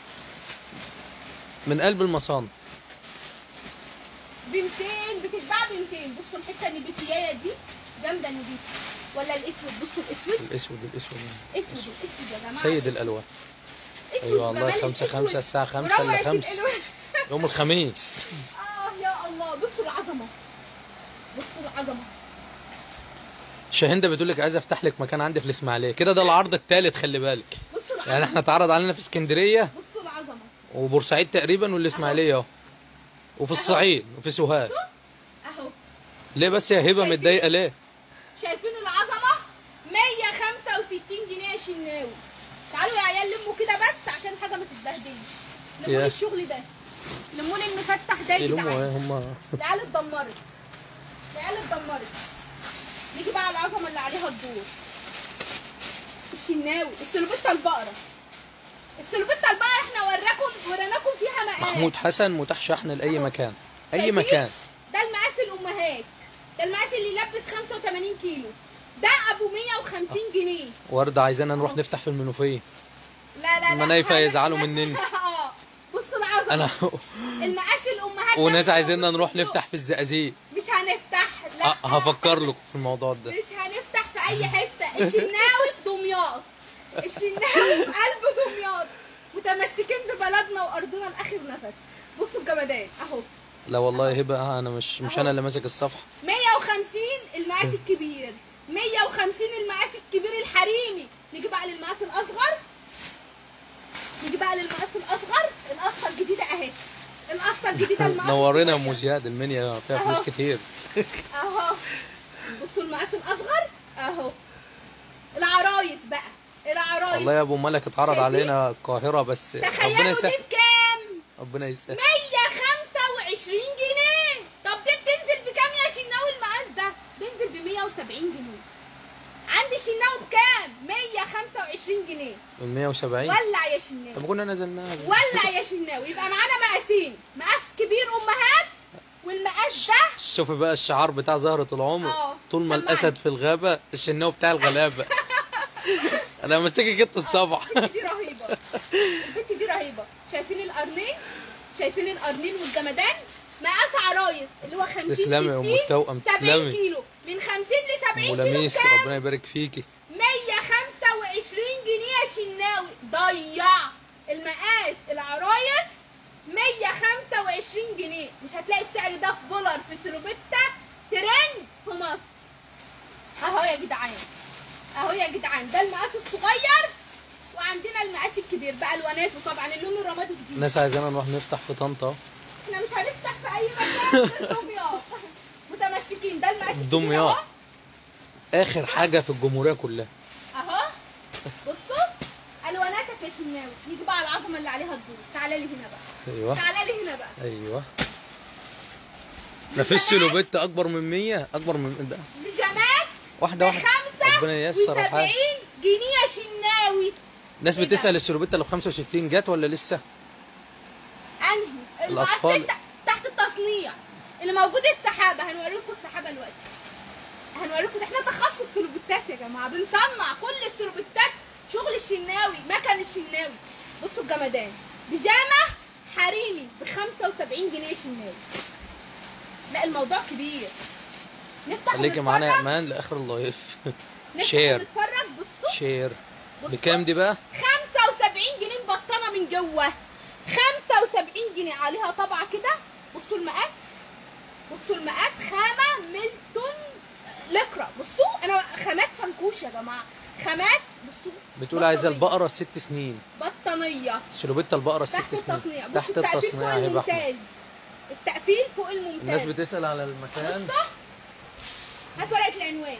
من قلب المصانع ب 200 بتتباع ب 200 بصوا الحته النبيتيايه دي جامده نبيتي ولا الاسود بصوا الاسود الاسود الاسود اسود الاسود يا جماعه سيد الالوان اسود ايوه والله جمال خمسة الأسود. خمسة الساعة خمسة وروعة الا خمسة الألوان. يوم الخميس اه يا الله بصوا العظمه بصوا العظمه شاهندة بتقول لك عايز افتح لك مكان عندي في الاسماعيلية كده ده العرض الثالث خلي بالك بصوا العظمه يعني احنا اتعرض علينا في اسكندريه بصوا العظمه وبورسعيد تقريبا والاسماعيليه اهو وفي الصعيد وفي سوهاج اهو ليه بس يا هبه متضايقه ليه شايفين العظمه 165 جنيه يا شناوي تعالوا يا عيال لموا كده بس عشان حاجه ما تتبهدلش لموا يا. لي الشغل ده لموا لي المفتح ده يا يلوموا جدعان ايه هم العيال اتدمرت العيال اتدمرت نيجي بقى على العظمه اللي عليها الدور الشناوي السلوبيتا البقره السلوبيتا البقره احنا وراكم وريناكم فيها مقاس محمود حسن متاح شحن لاي مكان اي شايفين؟ مكان ده المقاس الامهات ده المقاس اللي يلبس 85 كيلو ده ابو 150 جنيه ورده عايزانا نروح نفتح في المنوفيه لا لا لا المنايفة هذا يزعلوا بس- مننا. اه بصوا العظمه انا المقاس الامهات ده وناس مش عايزيننا موجود نروح في السوق. نفتح في الزقازيق مش هنفتح لا أه، هفكر لكم في الموضوع ده مش هنفتح في اي حته الشناوي في دمياط الشناوي في قلب دمياط متمسكين ببلدنا وارضنا لاخر نفس بصوا الجمدان اهو لا والله هبه انا مش مش انا اللي ماسك الصفحه 150 المقاس الكبير 150 المقاس الكبير الحريمي نيجي بقى للمقاس الاصغر نيجي بقى للمقاس الاصغر القصه الجديده اهي القصه الجديده المقاس نورنا يا ام الصغير. زياد المنيا فيها أهو. فلوس كتير اهو بصوا المقاس الاصغر اهو العرايس بقى العرايس والله يا ابو ملك اتعرض شايفين؟ علينا القاهره بس ربنا تخيلوا دي يسهل بكام ربنا يسهل 125 جنيه طب دي بتنزل بكام يا شناوي المقاس ده بينزل ب 170 جنيه عندي شناوي بكام 125 جنيه من 170 ولع يا شناوي طب كنا نزلناها ولع يا شناوي يبقى معانا مقاسين مقاس كبير امهات والمقاس ده شوفي بقى الشعار بتاع زهرة العمر اه، طول ما سمعني. الاسد في الغابه الشناوي بتاع الغلابه انا ماسكك انت الصبع البت دي رهيبه البت دي رهيبه شايفين القرنين شايفين القرنين والجمدان مقاس عرايس اللي هو 50 تسلمي يا أم 60 التوأم، 70 تسلمي. كيلو من 50 ل 70 كيلو ولميس بكام؟ ربنا يبارك فيكي 125 جنيه يا شناوي ضيع المقاس العرايس 125 جنيه مش هتلاقي السعر ده في دولار في سلوبيتا ترند في مصر اهو يا جدعان اهو يا جدعان ده المقاس الصغير وعندنا المقاس الكبير بقى الوانات وطبعا اللون الرمادي جديد الناس عايزانا نروح نفتح في طنطا احنا مش هنفتح في اي مكان غير دمياط متمسكين ده المقاس الكبير دمياط. أهو. اخر حاجه في الجمهوريه كلها اهو بصوا الواناتك يا شناوي نيجي بقى على العظمه اللي عليها الدور تعالى لي هنا بقى ايوه تعالى لي هنا بقى ايوه ده في السلوبيت اكبر من 100 اكبر من ده بيجامات واحده واحده بخمسة ربنا ييسر وسبعين الحال جنيه يا شناوي الناس إيه ده؟ بتسال السلوبيت اللي ب 65 جت ولا لسه انهي الأطفال. المقاس تحت التصنيع اللي موجود السحابه هنوريكم السحابه دلوقتي هنوريكم احنا تخصص سلوبيتات يا جماعه بنصنع كل السلوبيتات شغل الشناوي مكن الشناوي بصوا الجمدان بيجامه حريمي ب 75 جنيه شناوي لا الموضوع كبير نفتح خليكي معانا يا ونتفرج. امان لاخر اللايف نفتح شير ونتفرج بصوا شير بصوا. بكام دي بقى 75 جنيه مبطنه من جوه 75 جنيه عليها طبعه كده بصوا المقاس بصوا المقاس خامه ميلتون لكرة بصوا انا خامات فنكوش يا جماعه خامات بصوا بتقول عايزه بطانية. البقره ست سنين بطانيه سلوبيتا البقره تحت ست سنين التصنيع بصوا تحت التقفيل التصنيع فوق يا هبه احمد الممتاز التقفيل فوق الممتاز الناس بتسال على المكان بصوا هات ورقه العنوان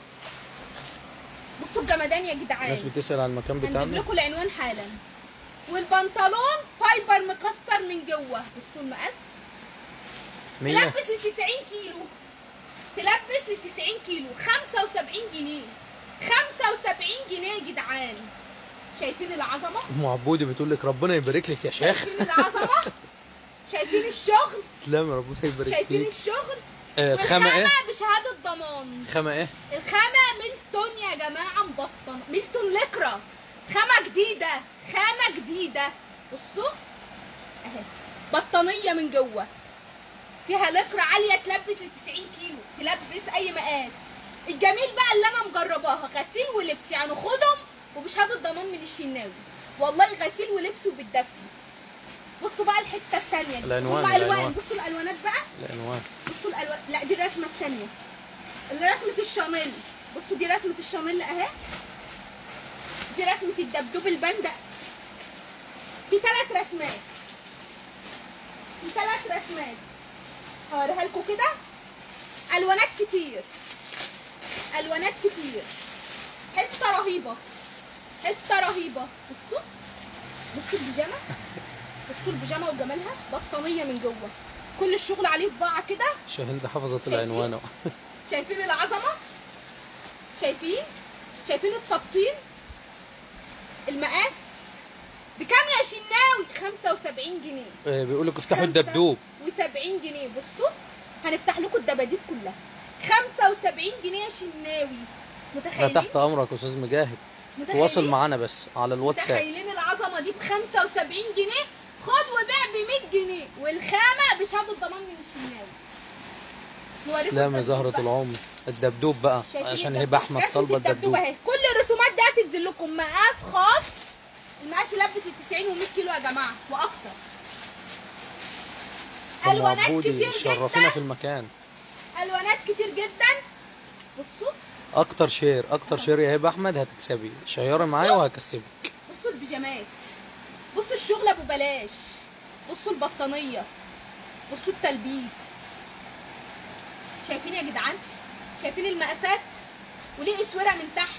بصوا الجمدان يا جدعان الناس بتسال على المكان هنجيب بتاعنا لكم العنوان حالا والبنطلون فايبر مكسر من جوه بصوا المقاس 100 تلبس ل 90 كيلو تلبس ل 90 كيلو 75 جنيه 75 جنيه يا جدعان شايفين العظمه ام عبودي بتقول لك ربنا يبارك لك يا شيخ شايفين العظمه شايفين الشغل تسلمي ربنا يبارك شايفين فيك الشغل آه، الخامه ايه بشهاده ضمان خامه ايه الخامة ميلتون يا جماعة مبطنة ميلتون لكرة خامة جديدة خامة جديدة بصوا اهي بطانية من جوه فيها لكرة عالية تلبس ل 90 كيلو تلبس أي مقاس الجميل بقى اللي أنا مجرباها غسيل ولبس يعني خدهم وبشهادة ضمان من الشناوي والله غسيل ولبس وبالدفي بصوا بقى الحتة التانية دي. العنوان، هما ألوان العنوان. بصوا الألوانات بقى العنوان بصوا الالوان لا دي الرسمه الثانيه اللي رسمه الشانيل بصوا دي رسمه الشانيل اهي في رسمه الدبدوب الباندا في ثلاث رسمات في ثلاث رسمات هوريها لكم كده الوانات كتير الوانات كتير حته رهيبه حته رهيبه بصوا بصوا البيجامه بصوا البيجامه وجمالها بطانيه من جوه كل الشغل عليه طباعه كده شاهين حفظت شايفين؟ العنوان شايفين العظمه شايفين شايفين التبطين المقاس بكام يا شناوي 75 جنيه آه، بيقول لك افتحوا الدبدوب و70 جنيه بصوا هنفتح لكم الدباديب كلها 75 جنيه يا شناوي احنا متخيلين تحت امرك يا استاذ مجاهد متخيلين؟ تواصل معانا بس على الواتساب متخيلين العظمه دي ب 75 جنيه خد وبيع ب 100 جنيه والخامه بشهاده ضمان من الشناوي نوريكم تسلم يا الدبدوب زهرة بقى. العمر الدبدوب بقى شايفين عشان الدبدوب؟ هبه احمد رسمة طالبه الدبدوب اهي كل الرسومات دي هتنزل لكم مقاس خاص المقاس يلبس ال 90 و100 كيلو يا جماعه واكتر أم الوانات عبودي كتير شرفينا في جدا المكان الوانات كتير جدا بصوا اكتر شير اكتر شير يا هبه احمد هتكسبي شيري معايا وهكسبك بصوا البيجامات بصوا الشغل ابو بلاش بصوا البطانيه بصوا التلبيس شايفين يا جدعان شايفين المقاسات وليه اسوره من تحت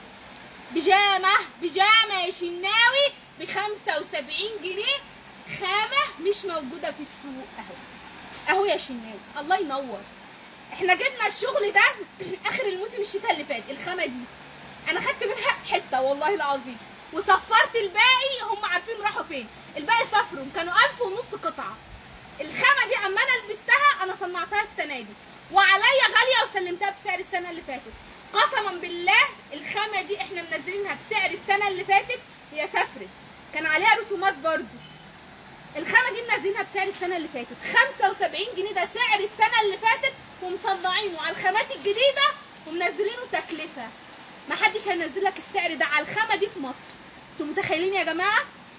بيجامه بيجامه يا شناوي ب 75 جنيه خامه مش موجوده في السوق اهو اهو يا شناوي الله ينور احنا جبنا الشغل ده اخر الموسم الشتاء اللي فات الخامه دي انا خدت منها حته والله العظيم وصفرت الباقي هم عارفين راحوا فين الباقي صفرهم كانوا ألف ونص قطعه الخامه دي اما انا لبستها انا صنعتها السنه دي وعليا غاليه وسلمتها بسعر السنه اللي فاتت قسما بالله الخامه دي احنا منزلينها بسعر السنه اللي فاتت هي سافرت كان عليها رسومات برضو الخامه دي منزلينها بسعر السنه اللي فاتت 75 جنيه ده سعر السنه اللي فاتت ومصنعينه على الخامات الجديده ومنزلينه تكلفه ما حدش هينزل لك السعر ده على الخامه دي في مصر انتوا متخيلين يا جماعه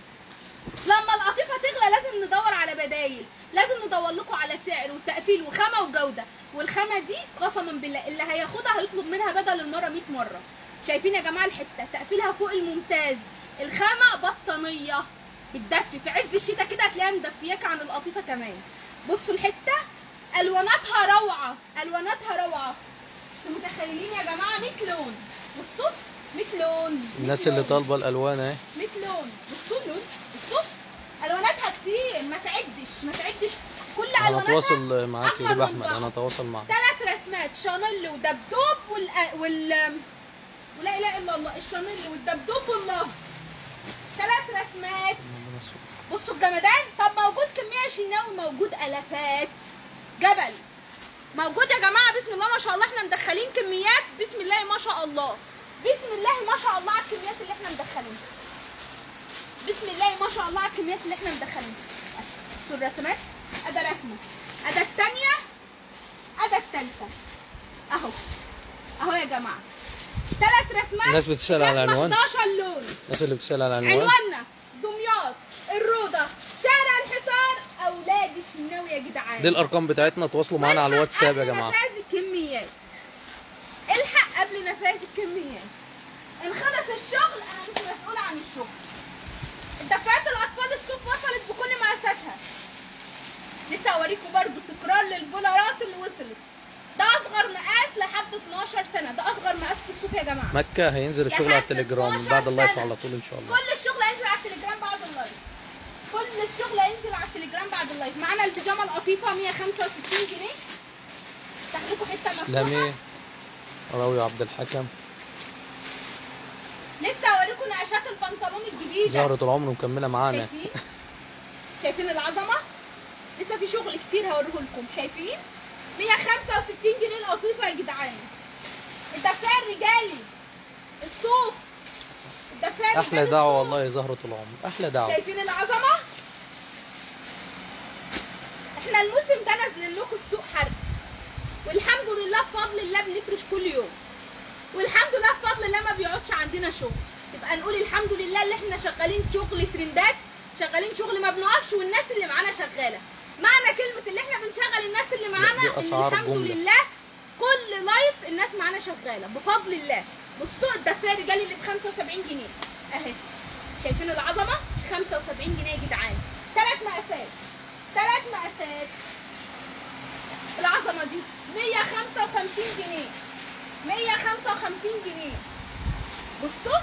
لما القطيفه تغلى لازم ندور على بدايل لازم ندور لكم على سعر وتقفيل وخامه وجوده والخامه دي قسما بالله اللي هياخدها هيطلب منها بدل المره 100 مره شايفين يا جماعه الحته تقفيلها فوق الممتاز الخامه بطانيه بتدفي في عز الشتاء كده هتلاقيها مدفياك عن القطيفه كمان بصوا الحته الواناتها روعه الواناتها روعه انتوا متخيلين يا جماعه 100 لون بصوا 100 لون 100 الناس اللي لون. طالبه الالوان اهي 100 لون بصوا اللون بصوا الواناتها كتير ما تعدش ما تعدش كل انا الواناتها اتواصل معاك يا أحمر هبه من احمد بعض. انا اتواصل معاك ثلاث رسمات شانيل ودبدوب وال وال ولا اله الا الله الشانيل والدبدوب والله ثلاث رسمات بصوا الجمدان طب موجود كميه شناوي موجود الافات جبل موجود يا جماعه بسم الله ما شاء الله احنا مدخلين كميات بسم الله ما شاء الله بسم الله ما شاء الله على الكميات اللي احنا مدخلينها بسم الله ما شاء الله على الكميات اللي احنا مدخلينها بصوا الرسمات ادا رسمه ادا الثانيه ادا الثالثه اهو اهو يا جماعه ثلاث رسمات الناس بتسأل على رسمة العنوان؟ 11 لون الناس اللي بتسال على العنوان عنواننا دمياط الروضه شارع الحصار اولاد الشناوي يا جدعان دي الارقام بتاعتنا تواصلوا معانا على والحق الواتساب يا قبل جماعه نفاذ الكميات الحق قبل نفاذ الكميات ان خلص الشغل انا مش مسؤوله عن الشغل دفعات الاطفال الصوف وصلت بكل مقاساتها لسه اوريكم برضو تكرار للبولارات اللي وصلت ده اصغر مقاس لحد 12 سنه ده اصغر مقاس في الصوف يا جماعه مكه هينزل الشغل على لحد التليجرام 12 بعد اللايف سنة. على طول ان شاء الله كل الشغل هينزل على التليجرام بعد اللايف كل الشغل هينزل على التليجرام بعد اللايف معانا البيجامه القطيفه 165 جنيه تاخدكم حته مفتوحه اسلامي راوي عبد الحكم لسه هوريكم نقشات البنطلون الجديده زهرة العمر مكمله معانا شايفين شايفين العظمه لسه في شغل كتير هوريه لكم شايفين 165 جنيه القطيفه يا جدعان الدفاع الرجالي الصوف الدفاع احلى الرجالي دعوه الصوف. والله يا زهرة العمر احلى دعوه شايفين العظمه احنا الموسم ده نازلين لكم السوق حرق والحمد لله بفضل الله بنفرش كل يوم والحمد لله بفضل الله ما بيقعدش عندنا شغل يبقى نقول الحمد لله اللي احنا شغالين شغل ترندات شغالين شغل ما بنقفش والناس اللي معانا شغاله معنى كلمه اللي احنا بنشغل الناس اللي معانا دي ان أسعار الحمد جملة. لله كل لايف الناس معانا شغاله بفضل الله بصوا الدفايه رجالي اللي ب 75 جنيه اهي شايفين العظمه 75 جنيه يا جدعان ثلاث مقاسات ثلاث مقاسات العظمه دي 155 جنيه 155 جنيه بصوا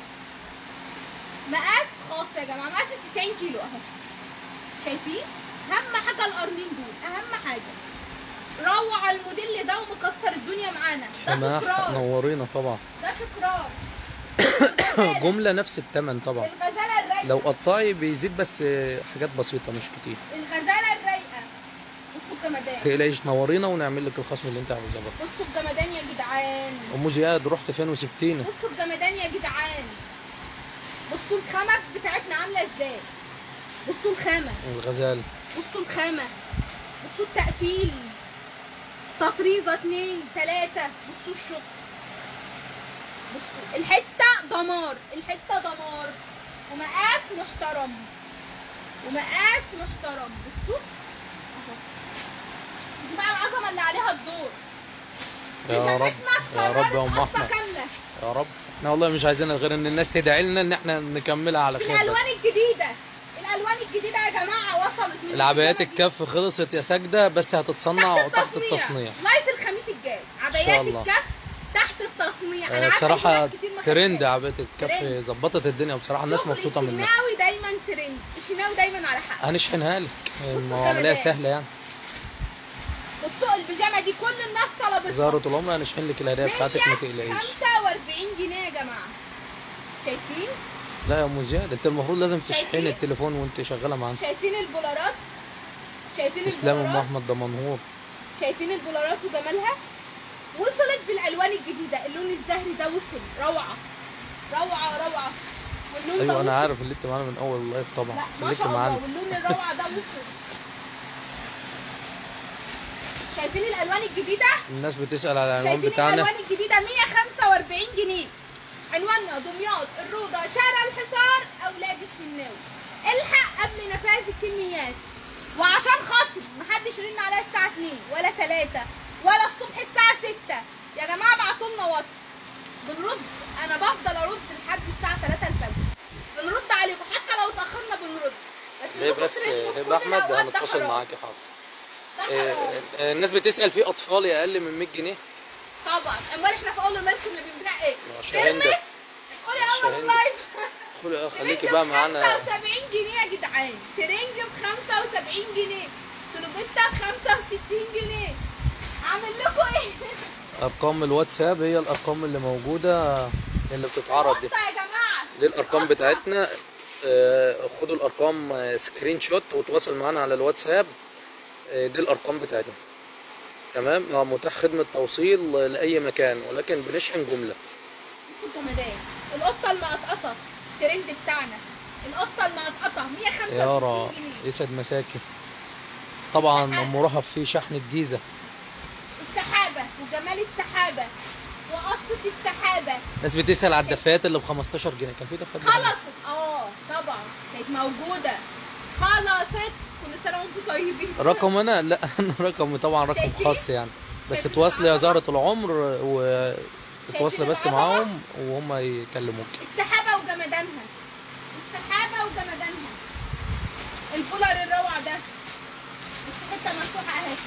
مقاس خاص يا جماعه مقاس 90 كيلو اهو شايفين اهم حاجه القرنين دول اهم حاجه روع الموديل ده ومكسر الدنيا معانا ده سماح تكرار نورينا طبعا ده تكرار جملة نفس الثمن طبعا الغزاله الرايقه لو قطاعي بيزيد بس حاجات بسيطة مش كتير الغزاله الرايقه بصوا الجمدان تقلقيش نورينا ونعمل لك الخصم اللي انت عاوزاه برضه بصوا الجمدان يا جدعان ام زياد رحت فين وسبتينا بصوا الجمدان يا جدعان بصوا الخامة بتاعتنا عاملة ازاي بصوا الخامة الغزال بصوا الخامة بصوا التقفيل تطريزة اتنين تلاتة بصوا الشغل بصوا الحتة دمار الحتة دمار ومقاس محترم ومقاس محترم بصوا اهو دي بقى العظمة اللي عليها الدور يا رب يا رب يا ام قصة احمد كاملة يا رب احنا والله مش عايزين غير ان الناس تدعي لنا ان احنا نكملها على خير بس الالوان الجديده الالوان الجديده يا جماعه وصلت من العبايات الجماعة دي. الكف خلصت يا ساجدة بس هتتصنع تحت التصنيع لايف الخميس الجاي عبايات الله. الكف تحت التصنيع آه، انا عارفه بصراحة في ناس كتير ما ترند خدتهاش. عباية الكف ترند. ظبطت الدنيا بصراحة الناس شغل مبسوطة منها الشناوي دايما ترند الشناوي دايما على حق هنشحنها لك الجمدان. العملية سهلة يعني بصوا البيجامه دي كل الناس طلبتها زهرة العمر هنشحن لك الهدايا بتاعتك ما تقلقيش 45 جنيه يا جماعه شايفين لا يا ام زياد انت المفروض لازم شايفين؟ تشحني التليفون وانت شغالة معانا شايفين البولارات شايفين تسلم ام البولارات احمد ده منهور شايفين البولارات وجمالها وصلت بالالوان الجديده اللون الزهري ده وصل روعه روعه روعه واللون ده ايوه وصل. انا عارف اللي انت معانا من اول اللايف طبعا لا ما خليك شاء الله معانا واللون الروعه ده وصل شايفين الالوان الجديده الناس بتسأل على العنوان شايفين بتاعنا الالوان الجديده 145 جنيه عنواننا دمياط الروضه شارع الحصار اولاد الشناوي الحق قبل نفاذ الكميات وعشان خاطر محدش يرن عليا الساعه 2 ولا 3 ولا الصبح الساعه 6 يا جماعه ابعتوا لنا واتس بنرد انا بفضل ارد لحد الساعه 3 الفجر بنرد عليكم حتى لو اتاخرنا بنرد بس ليه انتوا بس تردوا في هبه كل احمد الأوقات، ده هنتصل حرام. معاكي حاضر ده إيه، حرام. إيه، الناس بتسأل في اطفال اقل من 100 جنيه طبعا امال احنا في اول اللايف كنا بنبيع ايه؟ شاهين ده. ترمس قولي اول شاهين ده. اللايف خلي- خليكي ترنج بقى ب معانا 75 جنيه يا جدعان ترنج ب 75 جنيه سلوبيتا ب 65 جنيه اعمل لكم ايه؟ ارقام الواتساب هي الارقام اللي موجوده اللي بتتعرض دي قطة يا جماعه دي الارقام قطة. بتاعتنا آه، خدوا الارقام آه، سكرين شوت وتواصل معانا على الواتساب آه، دي الارقام بتاعتنا تمام آه، متاح خدمه توصيل آه، لاي مكان ولكن بنشحن جمله بصوا الجمدان القطه المقطقطه الترند بتاعنا القطه المقطقطه 165 يارا جنيه يسعد مساكن طبعا ام رهب في شحن الجيزه السحابه وجمال السحابه وقصه السحابه ناس بتسال على الدفايات اللي ب 15 جنيه كان في دفايات ب خلصت اه طبعا كانت موجوده خلصت كل سنه وانتم طيبين رقم انا لا انا رقمي طبعا رقم شايفين؟ خاص يعني بس شايفين تواصلي يا العظمة؟ زهرة العمر وتواصلي بس العظمة؟ معاهم وهم يكلموك السحابه وجمدانها السحابه وجمدانها البولر الروعه ده بس حته مفتوحه اهي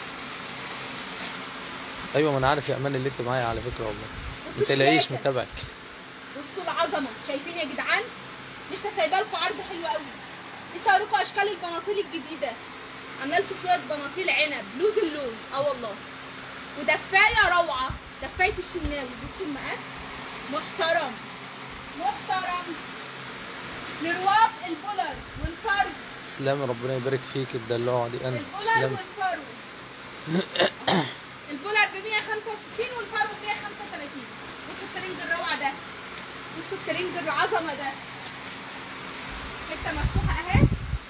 ايوه ما انا عارف يا امان اللي انت معايا على فكره والله بصوا ما تلاقيش الشياكة. متابعك بصوا العظمه شايفين يا جدعان لسه سايبه لكم عرض حلو قوي لسه هوريكم اشكال البناطيل الجديده عامله لكم شويه بناطيل عنب لوز اللون اه والله ودفايه روعه دفايه الشناوي بصوا المقاس محترم محترم لرواب البولر والفرو تسلمي ربنا يبارك فيك الدلوعه دي انا البولر تسلمي والفرو البولر ب 165 والفرو ب 135 بصوا الترنج الروعه ده بصوا الترنج العظمه ده حته مفتوحه اهي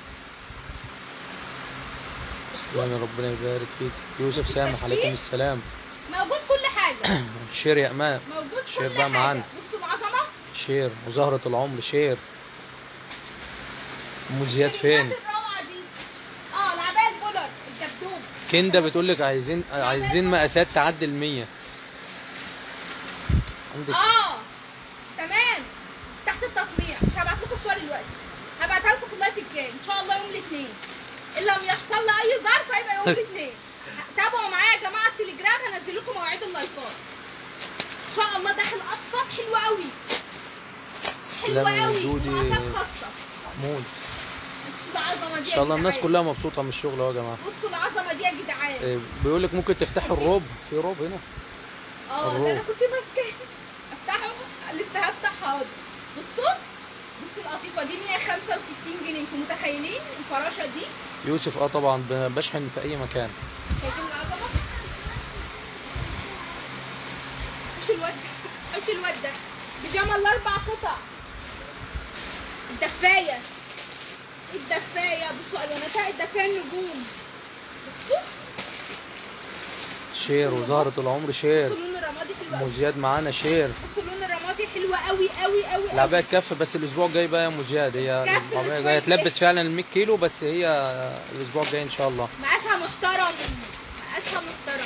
تسلمي ربنا يبارك فيك يوسف سامح التشكيل؟ عليكم السلام موجود كل حاجه شير يا امان موجود شير كل بقى حاجه معانا. بصوا العظمه شير وزهرة العمر شير ام زياد فين الكريمات الروعه دي اه العبايه البولر الدبدوب كندا بتقول لك عايزين عايزين مقاسات تعدي ال 100 عندك اه تمام تا- تحت التصنيع مش هبعت لكم الصور دلوقتي هبعتها لكم في اللايف الجاي ان شاء الله يوم الاثنين ان لم يحصل لي اي ظرف هيبقى يوم الاثنين تابعوا معايا يا جماعه التليجرام هنزل لكم مواعيد اللايفات ان شاء الله داخل قصه حلوه قوي حلوه تسلمي يا قوي دودي. مقاسات خاصه محمود بصوا العظمه دي ان شاء الله يا الناس جدعان. كلها مبسوطه من الشغل اهو يا جماعه بصوا العظمه دي يا جدعان إيه، بيقول لك ممكن تفتحي الروب في روب هنا اه ده الروب. انا كنت ماسكاه افتحه لسه هفتح حاضر بصوا بصوا القطيفه دي 165 جنيه انتوا متخيلين الفراشه دي يوسف اه طبعا ب- بشحن في اي مكان شايفين العظمه مش الواد ده مش الواد ده بيجامه الاربع قطع الدفايه الدفايه بصوا الواناتها الدفايه النجوم بصوا شير وزهرة العمر شير بصوا لون الرمادي حلو ام قوي زياد معانا شير بصوا لون الرمادي حلوه قوي قوي قوي قوي العباية تكفي بس الاسبوع الجاي بقى يا ام زياد هي كفي العباية الأسبوع جايه الجاي. تلبس فعلا ال 100 كيلو بس هي الاسبوع الجاي ان شاء الله مقاسها محترم مقاسها محترم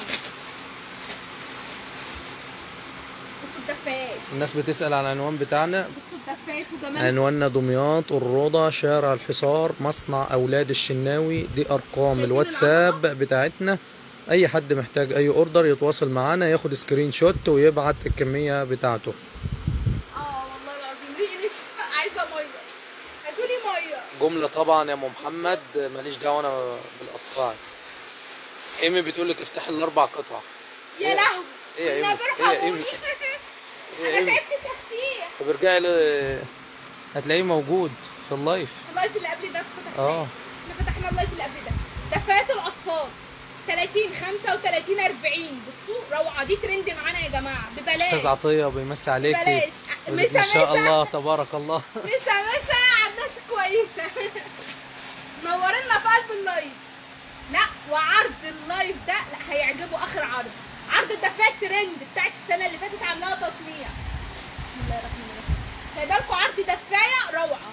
بصوا الدفايات الناس بتسأل على العنوان بتاعنا بصوا الدفايات وجمال عنواننا دمياط الروضة شارع الحصار مصنع أولاد الشناوي دي أرقام الواتساب بتاعتنا أي حد محتاج أي أوردر يتواصل معانا ياخد سكرين شوت ويبعت الكمية بتاعته اه والله العظيم ريقي نشف عايزه ميه هاتولي ميه جملة طبعا يا أم محمد ماليش دعوة أنا بالأقطاع إيمي بتقول لك افتح الأربع قطع يا لهوي إيه يا لا إيمي؟ إيه يا إيمي؟ برحموني إيه يا انا إيمي؟ تعبت تفتيح طب ارجعي ل- هتلاقيه موجود في اللايف اللايف اللي قبل ده فتحناه اه احنا فتحنا اللايف اللي قبل ده دفايات الاطفال 30 35 40 بصوا روعه دي ترند معانا يا جماعه ببلاش أستاذ عطية بيمسي عليكي بلاش يقول لك مسا ما شاء مسا. الله تبارك الله مسا مسا على الناس كويسه نورنا في قلب اللايف لا وعرض اللايف ده لا هيعجبه اخر عرض عرض الدفايات ترند بتاعت السنه اللي فاتت عاملاها تصنيع بسم الله الرحمن الرحيم سايبه لكم عرض دفايه روعه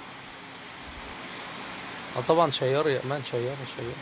اه طبعا شيار يا امان شيار شيار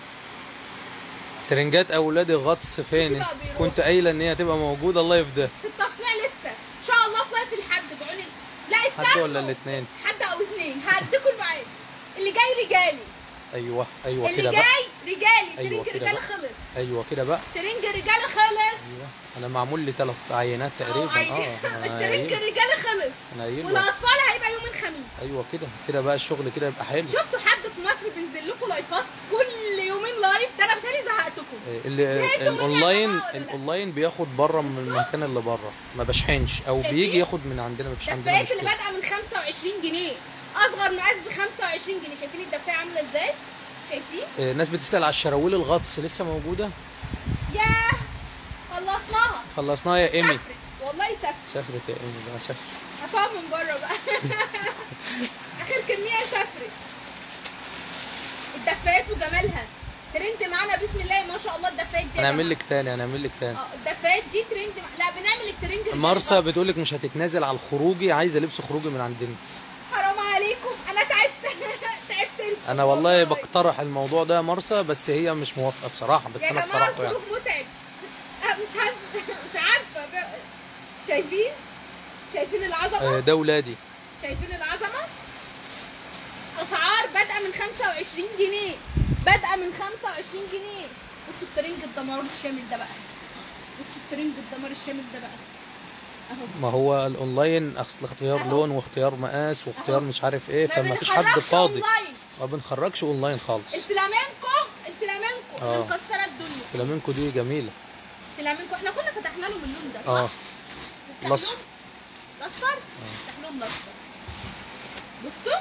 ترنجات اولادي غطس فين بقى بيروح. كنت قايله ان هي هتبقى موجوده اللايف ده في التصنيع لسه ان شاء الله في لايف الحد بعون لا استنوا حد ولا الاتنين حد او اتنين هديكوا الميعاد اللي جاي رجالي ايوه ايوه اللي كده بقى جاي رجالي أيوة ترنج كده رجالي بقى. خلص ايوه كده بقى ترنج رجالي خلص ايوه انا معمول لي ثلاث عينات تقريبا اه انا الترنج قايل رجالي خلص انا قايل والاطفال هيبقى يوم الخميس ايوه كده كده بقى الشغل كده يبقى حلو شفتوا حد في مصر بينزل لكم لايفات كل يومين لايف ده انا بتهيألي زهقتكم إيه، اللي زهقتوا مني يا الاونلاين جماعة ولا لا؟ الاونلاين بياخد بره من المكان اللي بره ما بشحنش او شايفين؟ بيجي ياخد من عندنا مفيش عندنا الدفايات اللي مشكله بادئه من 25 جنيه اصغر مقاس ب 25 جنيه شايفين الدفايه عامله ازاي شايفين إيه، ناس بتسال على الشراويل الغطس لسه موجوده ياه خلصناها خلصناها يا ايمي سافرت والله سافرت سافرت يا ايمي بقى سافرت هتقعد من بره بقى اخر كميه سافرت الدفايات وجمالها ترند معانا بسم الله ما شاء الله الدفايات دي يا هنعمل جماعة. لك تاني هنعمل لك تاني اه الدفايات دي ترند مع... لا بنعمل الترند اللي مرسى بالغلط. بتقول لك مش هتتنازل على الخروجي عايزه لبس خروجي من عندنا حرام عليكم انا تعبت تعبت لكم انا والله بقترح الموضوع ده يا مرسى بس هي مش موافقه بصراحه بس يا انا جماعه اقترحته يعني الظروف متعب أه، مش هنسى مش عارفه ب- شايفين شايفين العظمه آه، ده ولادي شايفين العظمه اسعار بادئه من 25 جنيه بادئه من 25 جنيه بصوا الترنج الدمار الشامل ده بقى بصوا الترنج الدمار الشامل ده بقى اهو ما هو الاونلاين اصل اختيار أهو. لون واختيار مقاس واختيار أهو. مش عارف ايه ما فما فيش حد بنخرجش فاضي أونلاين. ما بنخرجش اونلاين خالص الفلامينكو الفلامينكو اللي آه. مكسره الدنيا فلامينكو دي جميله الفلامينكو احنا كنا فتحنا لهم اللون ده صح؟ اه نفتح الأصفر. لهم- الاصفر نفتح لهم الاصفر بصوا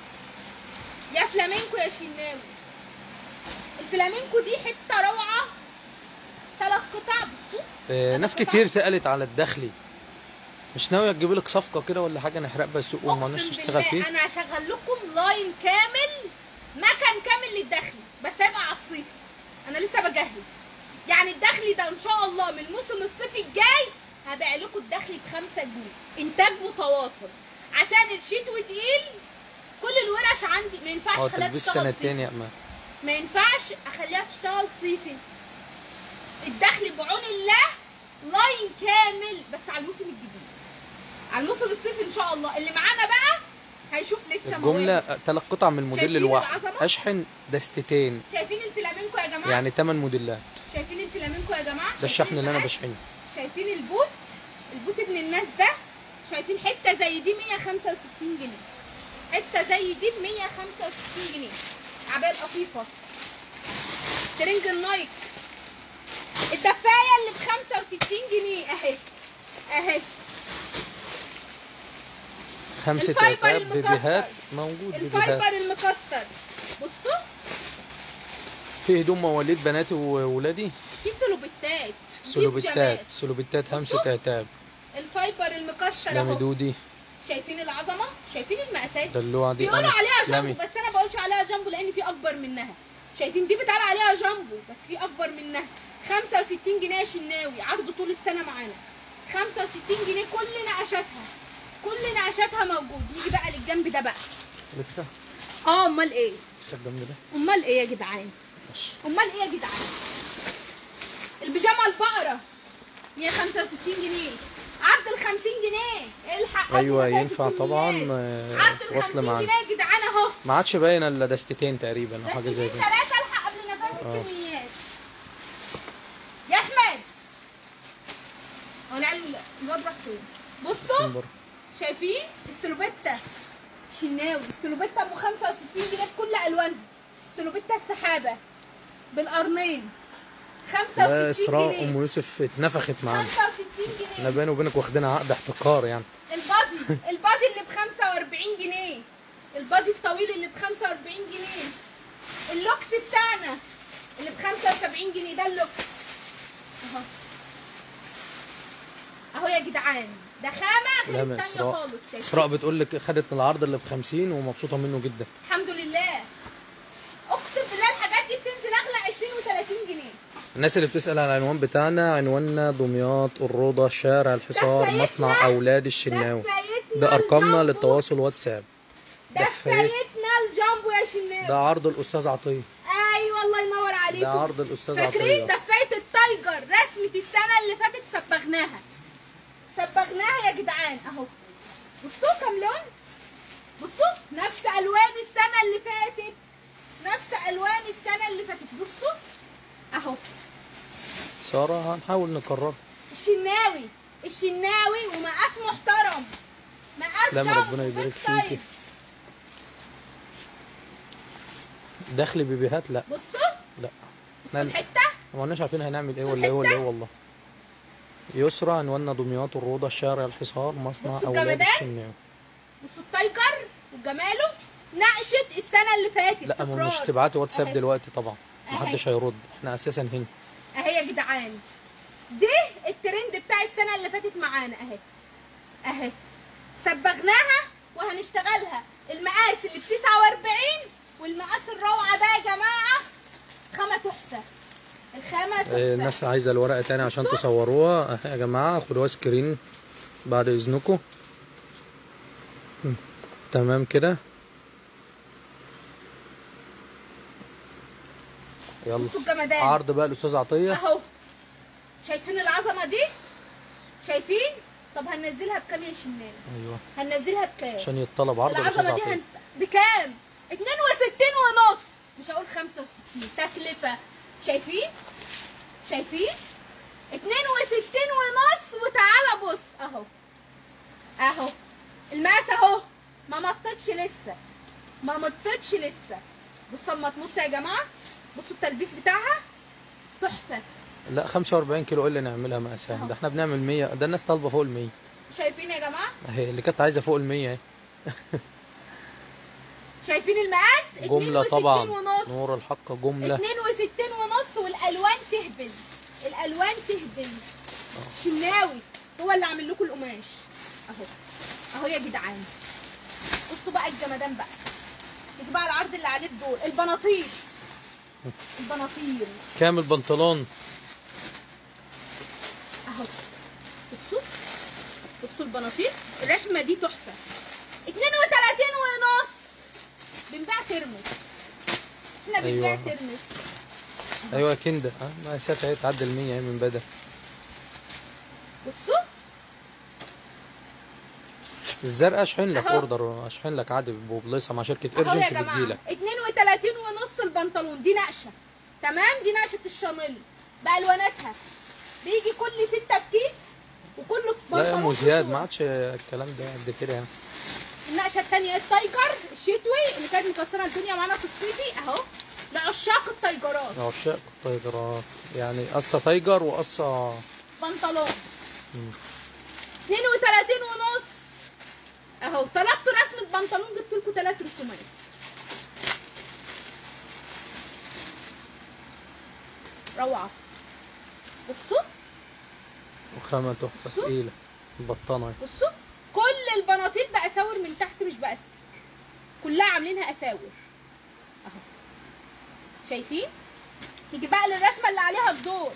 يا فلامينكو يا شناوي الفلامينكو دي حته روعه ثلاث قطع بصوا آه، أنا ناس قطع- كتير سالت على الدخلي مش ناويه تجيب لك صفقه كده ولا حاجه نحرق بقى السوق وما اقسم لناش نشتغل بالله فيه انا هشغل لكم لاين كامل مكان كامل للدخل بس هيبقى على الصيف انا لسه بجهز يعني الدخل ده ان شاء الله من الموسم الصيفي الجاي هبيع لكم الدخل بخمسة جنيه انتاج متواصل عشان الشتوي تقيل كل الورش عندي ما ينفعش اه اخليها تلبس تشتغل سنتين صيفي يا امان ما ينفعش اخليها تشتغل صيفي الدخل بعون الله لاين كامل بس على الموسم الجديد على الموسم الصيفي ان شاء الله اللي معانا بقى لسه الجمله ثلاث قطع من الموديل شايفين الواحد العظمة؟ اشحن دستتين شايفين الفلامينكو يا جماعه يعني 8 موديلات شايفين الفلامينكو يا جماعه ده الشحن اللي انا المقاس؟ بشحنه شايفين البوت البوت ابن الناس ده شايفين حته زي دي 165 جنيه حته زي دي ب 165 جنيه عباية قطيفه ترنج النايك الدفايه اللي ب 65 جنيه اهي اهي خمسة الفايبر عتاب المكسر. بيبيهات موجود بيبيهات الفايبر المكسر بصوا في هدوم مواليد بناتي وولادي في سلوبتات في سلوبتات بيجامات. سلوبتات خمسة بصوا. عتاب الفايبر المكسر لامي اهو دودي شايفين العظمه شايفين المقاسات دلوعة دي بيقولوا أنا- عليها لامي جامبو بس انا بقولش عليها جامبو لان في اكبر منها شايفين دي بيتقال عليها جامبو بس في اكبر منها 65 جنيه يا شناوي عرض طول السنه معانا 65 جنيه كل نقشاتها كل نقشاتها موجود نيجي بقى للجنب ده بقى لسه اه امال ايه لسه الجنب ده امال ايه يا جدعان ماشي امال ايه يا جدعان البيجامه البقره 165 جنيه عرض ال 50 جنيه الحق أيوة، قبل ما ينفع تاكل طبعاً، كميات. آه، عرض ال وصل 50 معانا. جنيه يا جدعان اهو ما عادش باين الا دستتين تقريبا او حاجه زي دستتين كده ثلاثة الحق قبل ما تاكل آه. كميات يا احمد هو نعلم الواد راح فين بصوا من بره. شايفين السلوبيتا شناوي السلوبيتا ام 65 جنيه بكل الوانها سلوبيتا السحابه بالقرنين 65 لا اسراء جنيه ام يوسف اتنفخت معانا 65 احنا جنيه بيني وبينك واخدينها عقد احتكار يعني البادي البادي اللي ب 45 جنيه البادي الطويل اللي ب 45 جنيه اللوكس بتاعنا اللي ب 75 جنيه ده اللوكس اهو اهو يا جدعان ده خامه غير سلام يا التانية اسراء خالص شايفين؟ اسراء بتقول لك خدت العرض اللي ب 50 ومبسوطه منه جدا الحمد لله اقسم بالله الحاجات دي بتنزل اغلى 20 و30 جنيه الناس اللي بتسال على العنوان بتاعنا عنواننا دمياط الروضه شارع الحصار دفايتنا. مصنع اولاد الشناوي دفايتنا ده ارقامنا الجامبو. للتواصل واتساب ده دفايت. دفايتنا الجامبو يا شناوي ده عرض الاستاذ عطيه ايوه الله ينور عليكم ده عرض الأستاذ فاكرين عطية. دفايه التايجر رسمه السنه اللي فاتت صبغناها صبغناها يا جدعان اهو بصوا كام لون بصوا نفس الوان السنه اللي فاتت نفس الوان السنه اللي فاتت بصوا اهو ساره هنحاول نكررها الشناوي الشناوي ومقاس محترم مقاس تسلمي، جامبو ربنا يبارك بيج فيكي. سايز. دخل بيبيهات لا بصوا لا بصوا احنا الحته ما قلناش عارفين هنعمل ايه ولا ايه ولا ايه والله يسرى عنواننا دمياط الروضه شارع الحصار مصنع بصوا اولاد الجمدان. الشناوي بصوا التايجر وجماله نقشت السنه اللي فاتت لا ما تكرار. مش تبعتي واتساب أهي. دلوقتي طبعا أهي. محدش هيرد احنا اساسا هنا اهي يا جدعان دي الترند بتاع السنه اللي فاتت معانا اهي اهي صبغناها وهنشتغلها المقاس اللي ب 49 والمقاس الروعه ده يا جماعه خامه تحفه الخامه آه، تحفه الناس عايزه الورقه تاني عشان تصوروها اهي يا جماعه خدوها سكرين بعد اذنكم م، تمام كده يلا بصوا الجمدان عرض بقى الاستاذ عطيه اهو شايفين العظمه دي شايفين طب هننزلها بكام يا شنان ايوه هننزلها بكام عشان يتطلب عرض الاستاذ العظمه دي عطيه هن... بكام 62 ونص مش هقول 65 تكلفه شايفين شايفين 62 ونص وتعالى بص اهو اهو المقاس اهو ما مطتش لسه ما مطتش لسه بصوا اما تمط يا جماعه بصوا التلبيس بتاعها تحفه لا 45 كيلو ايه اللي نعملها مقاسات ده احنا بنعمل 100 ده الناس طالبه فوق ال 100 شايفين يا جماعه اهي اللي كانت عايزه فوق ال 100 اهي شايفين المقاس جمله 62 طبعا ونص نور الحق جمله 62 ونص والالوان تهبل الالوان تهبل شناوي هو اللي عامل لكم القماش اهو اهو يا جدعان بصوا بقى الجمدان بقى نيجي بقى العرض اللي عليه الدور البناطيل البناطيل كام البنطلون اهو بصوا بصوا البناطيل الرشمه دي تحفه 32 ونص بنبيع ترمس احنا بنبيع أيوة. ترمس ايوه كنده ها مقاسات اهي تعدي ال 100 اهي من بدأ بصوا الزرقاء اشحن لك أهو. اوردر اشحن لك عادي ببليصه مع شركه اهو يا ايرجنت جماعه بتجيلك 32 ونص البنطلون دي نقشه تمام دي نقشه الشانيل بالواناتها بيجي كل ستة في كيس وكله لا يا ام بنطلون زياد أسود. ما عادش الكلام ده قد كده يعني النقشه الثانيه التايجر الشتوي اللي كانت مكسره الدنيا معانا في الصيفي اهو لعشاق التايجرات عشاق التايجرات يعني قصه تايجر وقصه بنطلون مم. 32 ونص اهو طلبت رسمه بنطلون جبت لكم 3 رسومات روعه بصوا وخامه تحفه شوف. تقيله البطانه بصوا كل البناطيل باساور من تحت مش باستك كلها عاملينها اساور اهو شايفين نيجي بقى للرسمه اللي عليها الدور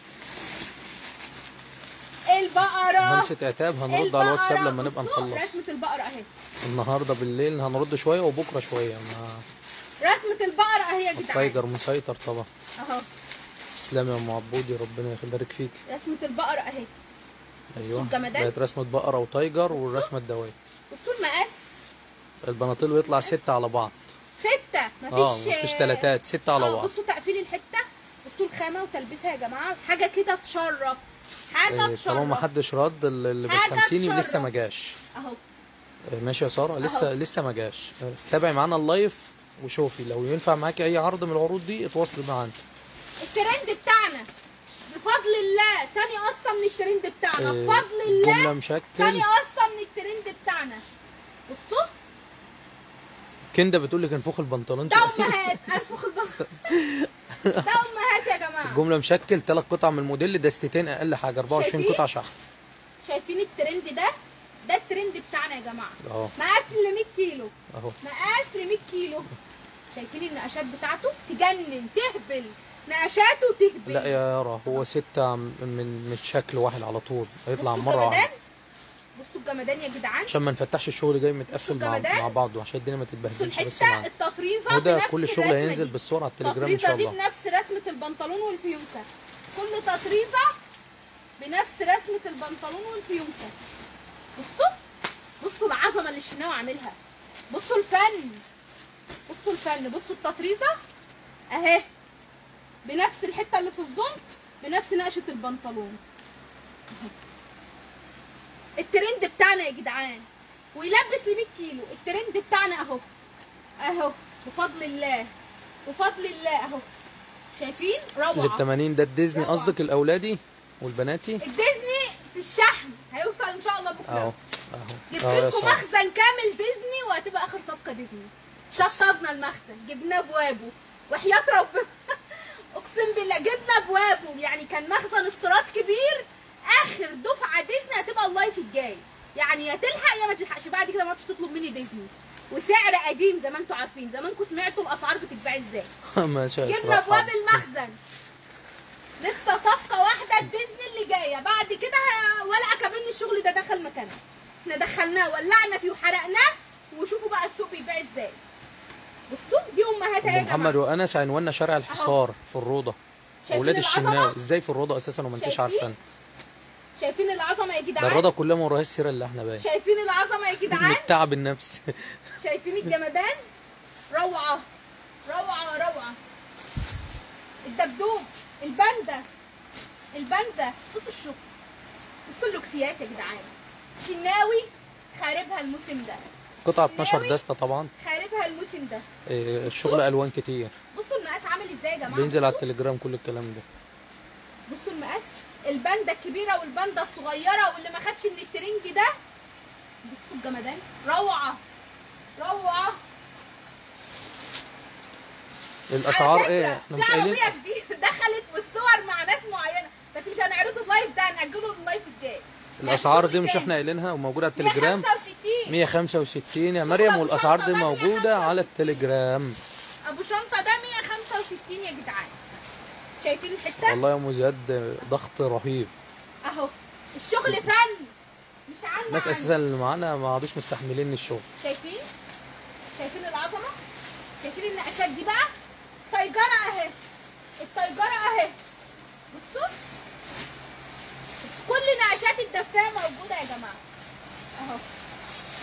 البقره همسه عتاب هنرد على الواتساب البقرة. لما نبقى بصوا، نخلص رسمه البقره اهي النهارده بالليل هنرد شويه وبكره شويه ما رسمه البقره اهي يا جدعان التايجر مسيطر طبعا اهو تسلم يا ام عبودي ربنا يبارك فيك رسمه البقره اهي ايوه الجمدان. بقت رسمه بقره وتايجر والرسمه الدوائر بصوا المقاس البناطيل بيطلع ستة على بعض ستة مفيش اه مفيش تلاتات ستة على اه بعض بصوا تقفيل الحته بصوا الخامه وتلبسها يا جماعه حاجه كده تشرف حاجه إيه، طالما ما تشرف حدش رد اللي حاجة بالخمسيني تشرف. لسه ما جاش اهو إيه، ماشي يا ساره لسه أهو. لسه ما جاش تابعي معانا اللايف وشوفي لو ينفع معاكي اي عرض من العروض دي اتواصلي معانا الترند بتاعنا بفضل الله تاني قصه من الترند بتاعنا إيه، بفضل جمله الله مشكل تاني قصه من الترند بتاعنا بصوا كنده بتقول لك انفخ البنطلون ده امهات انفخ البخ ده امهات يا جماعه جمله مشكل ثلاث قطع من الموديل دستتين اقل حاجه 24 شايفين؟ قطعه شحن شايفين الترند ده ده الترند بتاعنا يا جماعه اهو مقاس ل 100 كيلو اهو مقاس ل 100 كيلو شايفين النقشات بتاعته تجنن تهبل نقشاته تهبل لا يا يارا هو ستة من من شكل واحد على طول هيطلع بصوا مرة الجمدان واحدة بصوا الجمدان يا جدعان عشان ما نفتحش الشغل جاي متقفل بصوا مع, الجمدان. مع بعضه عشان الدنيا ما بصوا تتبهدلش بس الحته معانا التطريزه وده بنفس كل الشغل الرسمة هينزل دي. بالصور على التليجرام ان شاء التطريزه دي الله بنفس رسمه البنطلون والفيونكه كل تطريزه بنفس رسمه البنطلون والفيونكه بصوا بصوا العظمه اللي الشناوي عاملها بصوا الفن بصوا الفن بصوا التطريزه اهي بنفس الحته اللي في الزنط بنفس نقشه البنطلون أهو. الترند بتاعنا يا جدعان ويلبس ل 100 كيلو الترند بتاعنا اهو اهو بفضل الله بفضل الله اهو شايفين اللي ب روعه 80 ده الديزني روعة. قصدك الاولادي والبناتي الديزني في الشحن هيوصل ان شاء الله بكره اهو جبت اهو اهو يا لكم سارة مخزن كامل ديزني وهتبقى اخر صفقه ديزني شطبنا المخزن جبناه بوابه وحياه ربنا اقسم بالله جبنا بوابه يعني كان مخزن استيراد كبير اخر دفعه ديزني هتبقى اللايف الجاي يعني يا تلحق يا ما تلحقش بعد كده ما عادش تطلب مني ديزني وسعر قديم زي ما انتوا عارفين زمانكم سمعتوا الاسعار بتتباع ازاي ما شاء الله جبنا ابواب المخزن لسه صفقه واحده الديزني اللي جايه بعد كده ه- ولا كمان الشغل ده دخل مكانه احنا دخلناه ولعنا فيه وحرقناه وشوفوا بقى السوق بيبيع ازاي بصوا دي امهاتها يا ام محمد جماعه وانس عنواننا شارع الحصار في الروضه شايفين اولاد العظمة؟ الشناوي ازاي في الروضه اساسا وما انتش شايفين؟ عارفان شايفين العظمه يا ده جدعان الروضه كلها ما وراهاش سيره اللي احنا باين شايفين العظمه يا من جدعان التعب النفسي شايفين الجمدان روعه روعه روعه الدبدوب الباندا الباندا بصوا الشغل بصوا اللوكسيات يا جدعان شناوي خاربها الموسم ده قطعه 12 شناوي دستة طبعا خاربها الموسم ده إيه، الشغل الوان كتير بصوا المقاس عامل ازاي يا جماعه بينزل على بصوا. التليجرام كل الكلام ده بصوا المقاس الباندا الكبيره والباندا الصغيره واللي ما خدش من الترنج ده بصوا الجمدان روعه روعه الاسعار على فكرة، ايه احنا مش في قايلين عربيه جديده دخلت والصور مع ناس معينه بس مش هنعرض اللايف ده هنأجله اللايف الجاي الاسعار دي يعني مش شغل احنا قايلينها وموجوده على التليجرام 165 165 يا مريم أبو والاسعار شنطة دي ده موجوده 165. على التليجرام ابو شنطه ده 165 يا جدعان شايفين الحته والله يا ام زياد ضغط رهيب اهو الشغل فن مش عنا الناس عن. اساسا اللي معانا ما عادوش مستحملين الشغل شايفين شايفين العظمه شايفين النقشات دي بقى تايجره اهي التايجره اهي بصوا كل نقشات الدفايه موجوده يا جماعه اهو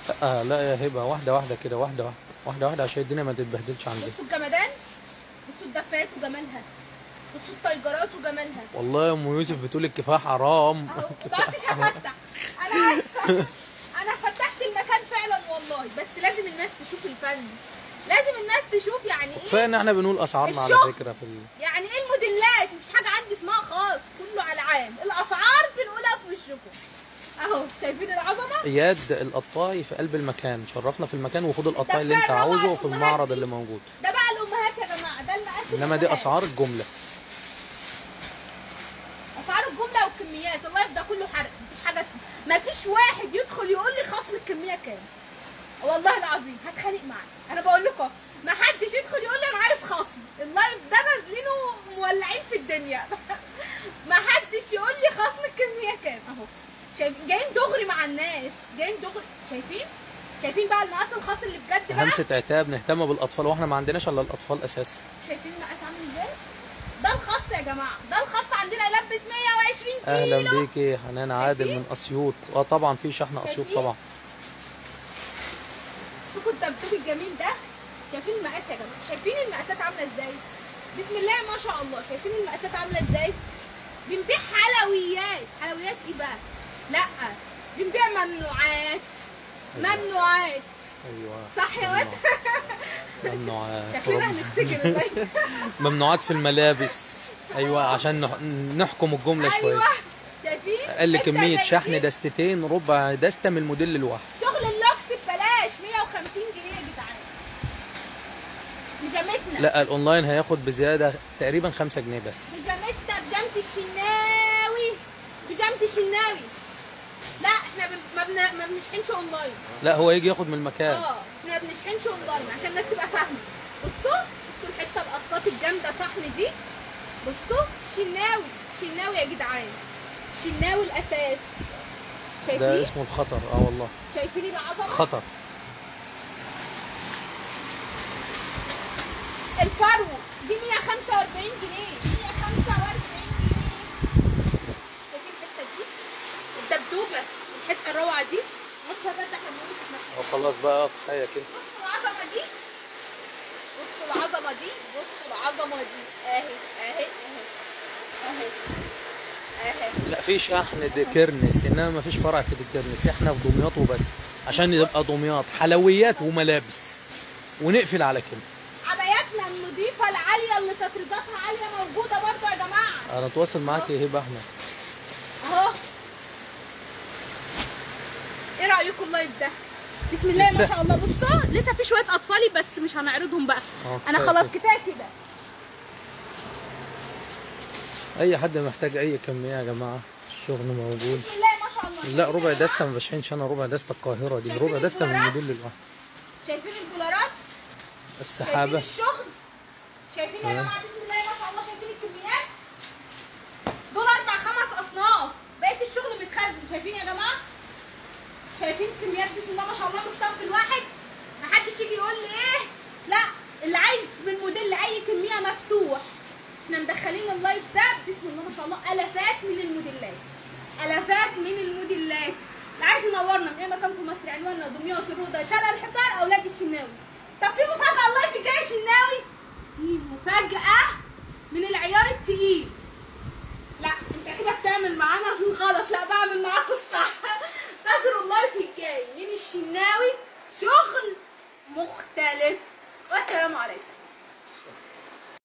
لا لا يا هبه واحده واحده كده واحده واحده واحده واحده عشان الدنيا ما تتبهدلش عندنا بصوا الجمدان بصوا الدفات وجمالها بصوا الطيجرات وجمالها والله يا ام يوسف بتقول الكفاح حرام اهو ما كنتش هفتح انا اسفه انا فتحت المكان فعلا والله بس لازم الناس تشوف الفن لازم الناس تشوف يعني كفايه ايه ان احنا بنقول اسعارنا على الشغل. فكره في ال... يعني ايه الموديلات مفيش حاجه عندي اسمها خاص كله على عام الاسعار بنقولها في وشكم اهو شايفين العظمه اياد القطاعي في قلب المكان شرفنا في المكان وخد القطاعي اللي ده انت فعلا عاوزه طبعاً في الأمهات المعرض دي. اللي موجود ده بقى الامهات يا جماعه ده المقاس انما دي الأمهات. اسعار الجمله اسعار الجمله والكميات اللايف ده كله حرق مفيش حاجه مفيش واحد يدخل يقول لي خصم الكميه كام والله العظيم هتخانق معاك انا بقول لكم ما حدش يدخل يقول لي انا عايز خصم اللايف ده نازلينه مولعين في الدنيا ما حدش يقول لي خصم الكميه كام اهو شايف جايين دغري مع الناس جايين دغري شايفين شايفين بقى المقاس الخاص اللي بجد بقى همسه عتاب نهتم بالاطفال واحنا ما عندناش الا الاطفال اساسا شايفين المقاس عامل ازاي ده الخاص يا جماعه ده الخاص عندنا يلبس 120 كيلو اهلا بيكي يا حنان عادل شايفين؟ من اسيوط اه طبعا في شحن اسيوط شايفين؟ طبعا شوفوا الدبدوب الجميل ده شايفين المقاس يا جماعه شايفين المقاسات عامله ازاي بسم الله ما شاء الله شايفين المقاسات عامله ازاي بنبيع حلويات حلويات ايه بقى لا بنبيع ممنوعات ممنوعات ايوه صح يا واد ممنوعات شكلنا رب. هنتسجن اللايف ممنوعات في الملابس ايوه عشان نح- نحكم الجمله شويه ايوه شايفين اقل حتة كميه زي شحن دي. دستتين ربع دسته من الموديل الواحد شغل اللوكس ببلاش 150 جنيه يا جدعان بيجامتنا لا الاونلاين هياخد بزياده تقريبا 5 جنيه بس بيجامتنا بيجامة الشناوي بيجامة الشناوي لا احنا بن- ما بن... ما بنشحنش اونلاين لا هو يجي ياخد من المكان اه احنا ما بنشحنش اونلاين عشان الناس تبقى فاهمه بصوا بصوا الحته القطات الجامده طحن دي بصوا شناوي شناوي يا جدعان شناوي الاساس ده شايفين اسمه الخطر اه والله شايفين العظمه خطر الفرو دي 145 جنيه 145 جنيه شايفين الحته دي الدبدوبه الحته الروعه دي ماتش هفتح الموس اه خلاص بقى كفايه كده بصوا العظمه دي بصوا العظمه دي بصوا العظمه دي اهي اهي اهي اهي اهي لا في شحن دي كرنس انما ما فيش فرع في دي كرنس احنا في دمياط وبس عشان يبقى دمياط حلويات وملابس ونقفل على كده عباياتنا النظيفه العاليه اللي تطريزاتها عاليه موجوده برضو يا جماعه انا اتواصل معاك يا هبه احمد اهو ايه رايكم اللايف ده بسم الله ما لسه. شاء الله بصوا لسه في شويه اطفالي بس مش هنعرضهم بقى اه، انا كفاية خلاص كده. كفايه كده اي حد محتاج اي كميه يا جماعه الشغل موجود بسم الله ما شاء الله لا شايفين ربع يا جماعة؟ دسته ما بشحنش انا ربع دسته القاهره دي شايفين ربع دسته من الدولارات؟ الموديل الواحد شايفين الدولارات شايفين السحابه الشغل شايفين يا اه. جماعه بسم الله ما شاء الله شايفين الكميات دول اربع خمس اصناف بقيه الشغل متخزن شايفين يا جماعه شايفين الكميات بسم الله ما شاء الله من الصنف الواحد محدش يجي يقول لي ايه لا اللي عايز من موديل اي كميه مفتوح احنا مدخلين اللايف ده بسم الله ما شاء الله الافات من الموديلات الافات من الموديلات اللي عايز ينورنا في اي مكان في مصر عنواننا دمياط الروضه شارع الحصار اولاد الشناوي طب في مفاجاه اللايف الجاي يا شناوي في مفاجاه من العيار التقيل لا انت كده بتعمل معانا غلط لا بعمل معاكوا الصح نزلوا اللايف الجاي من الشناوي شغل مختلف والسلام عليكم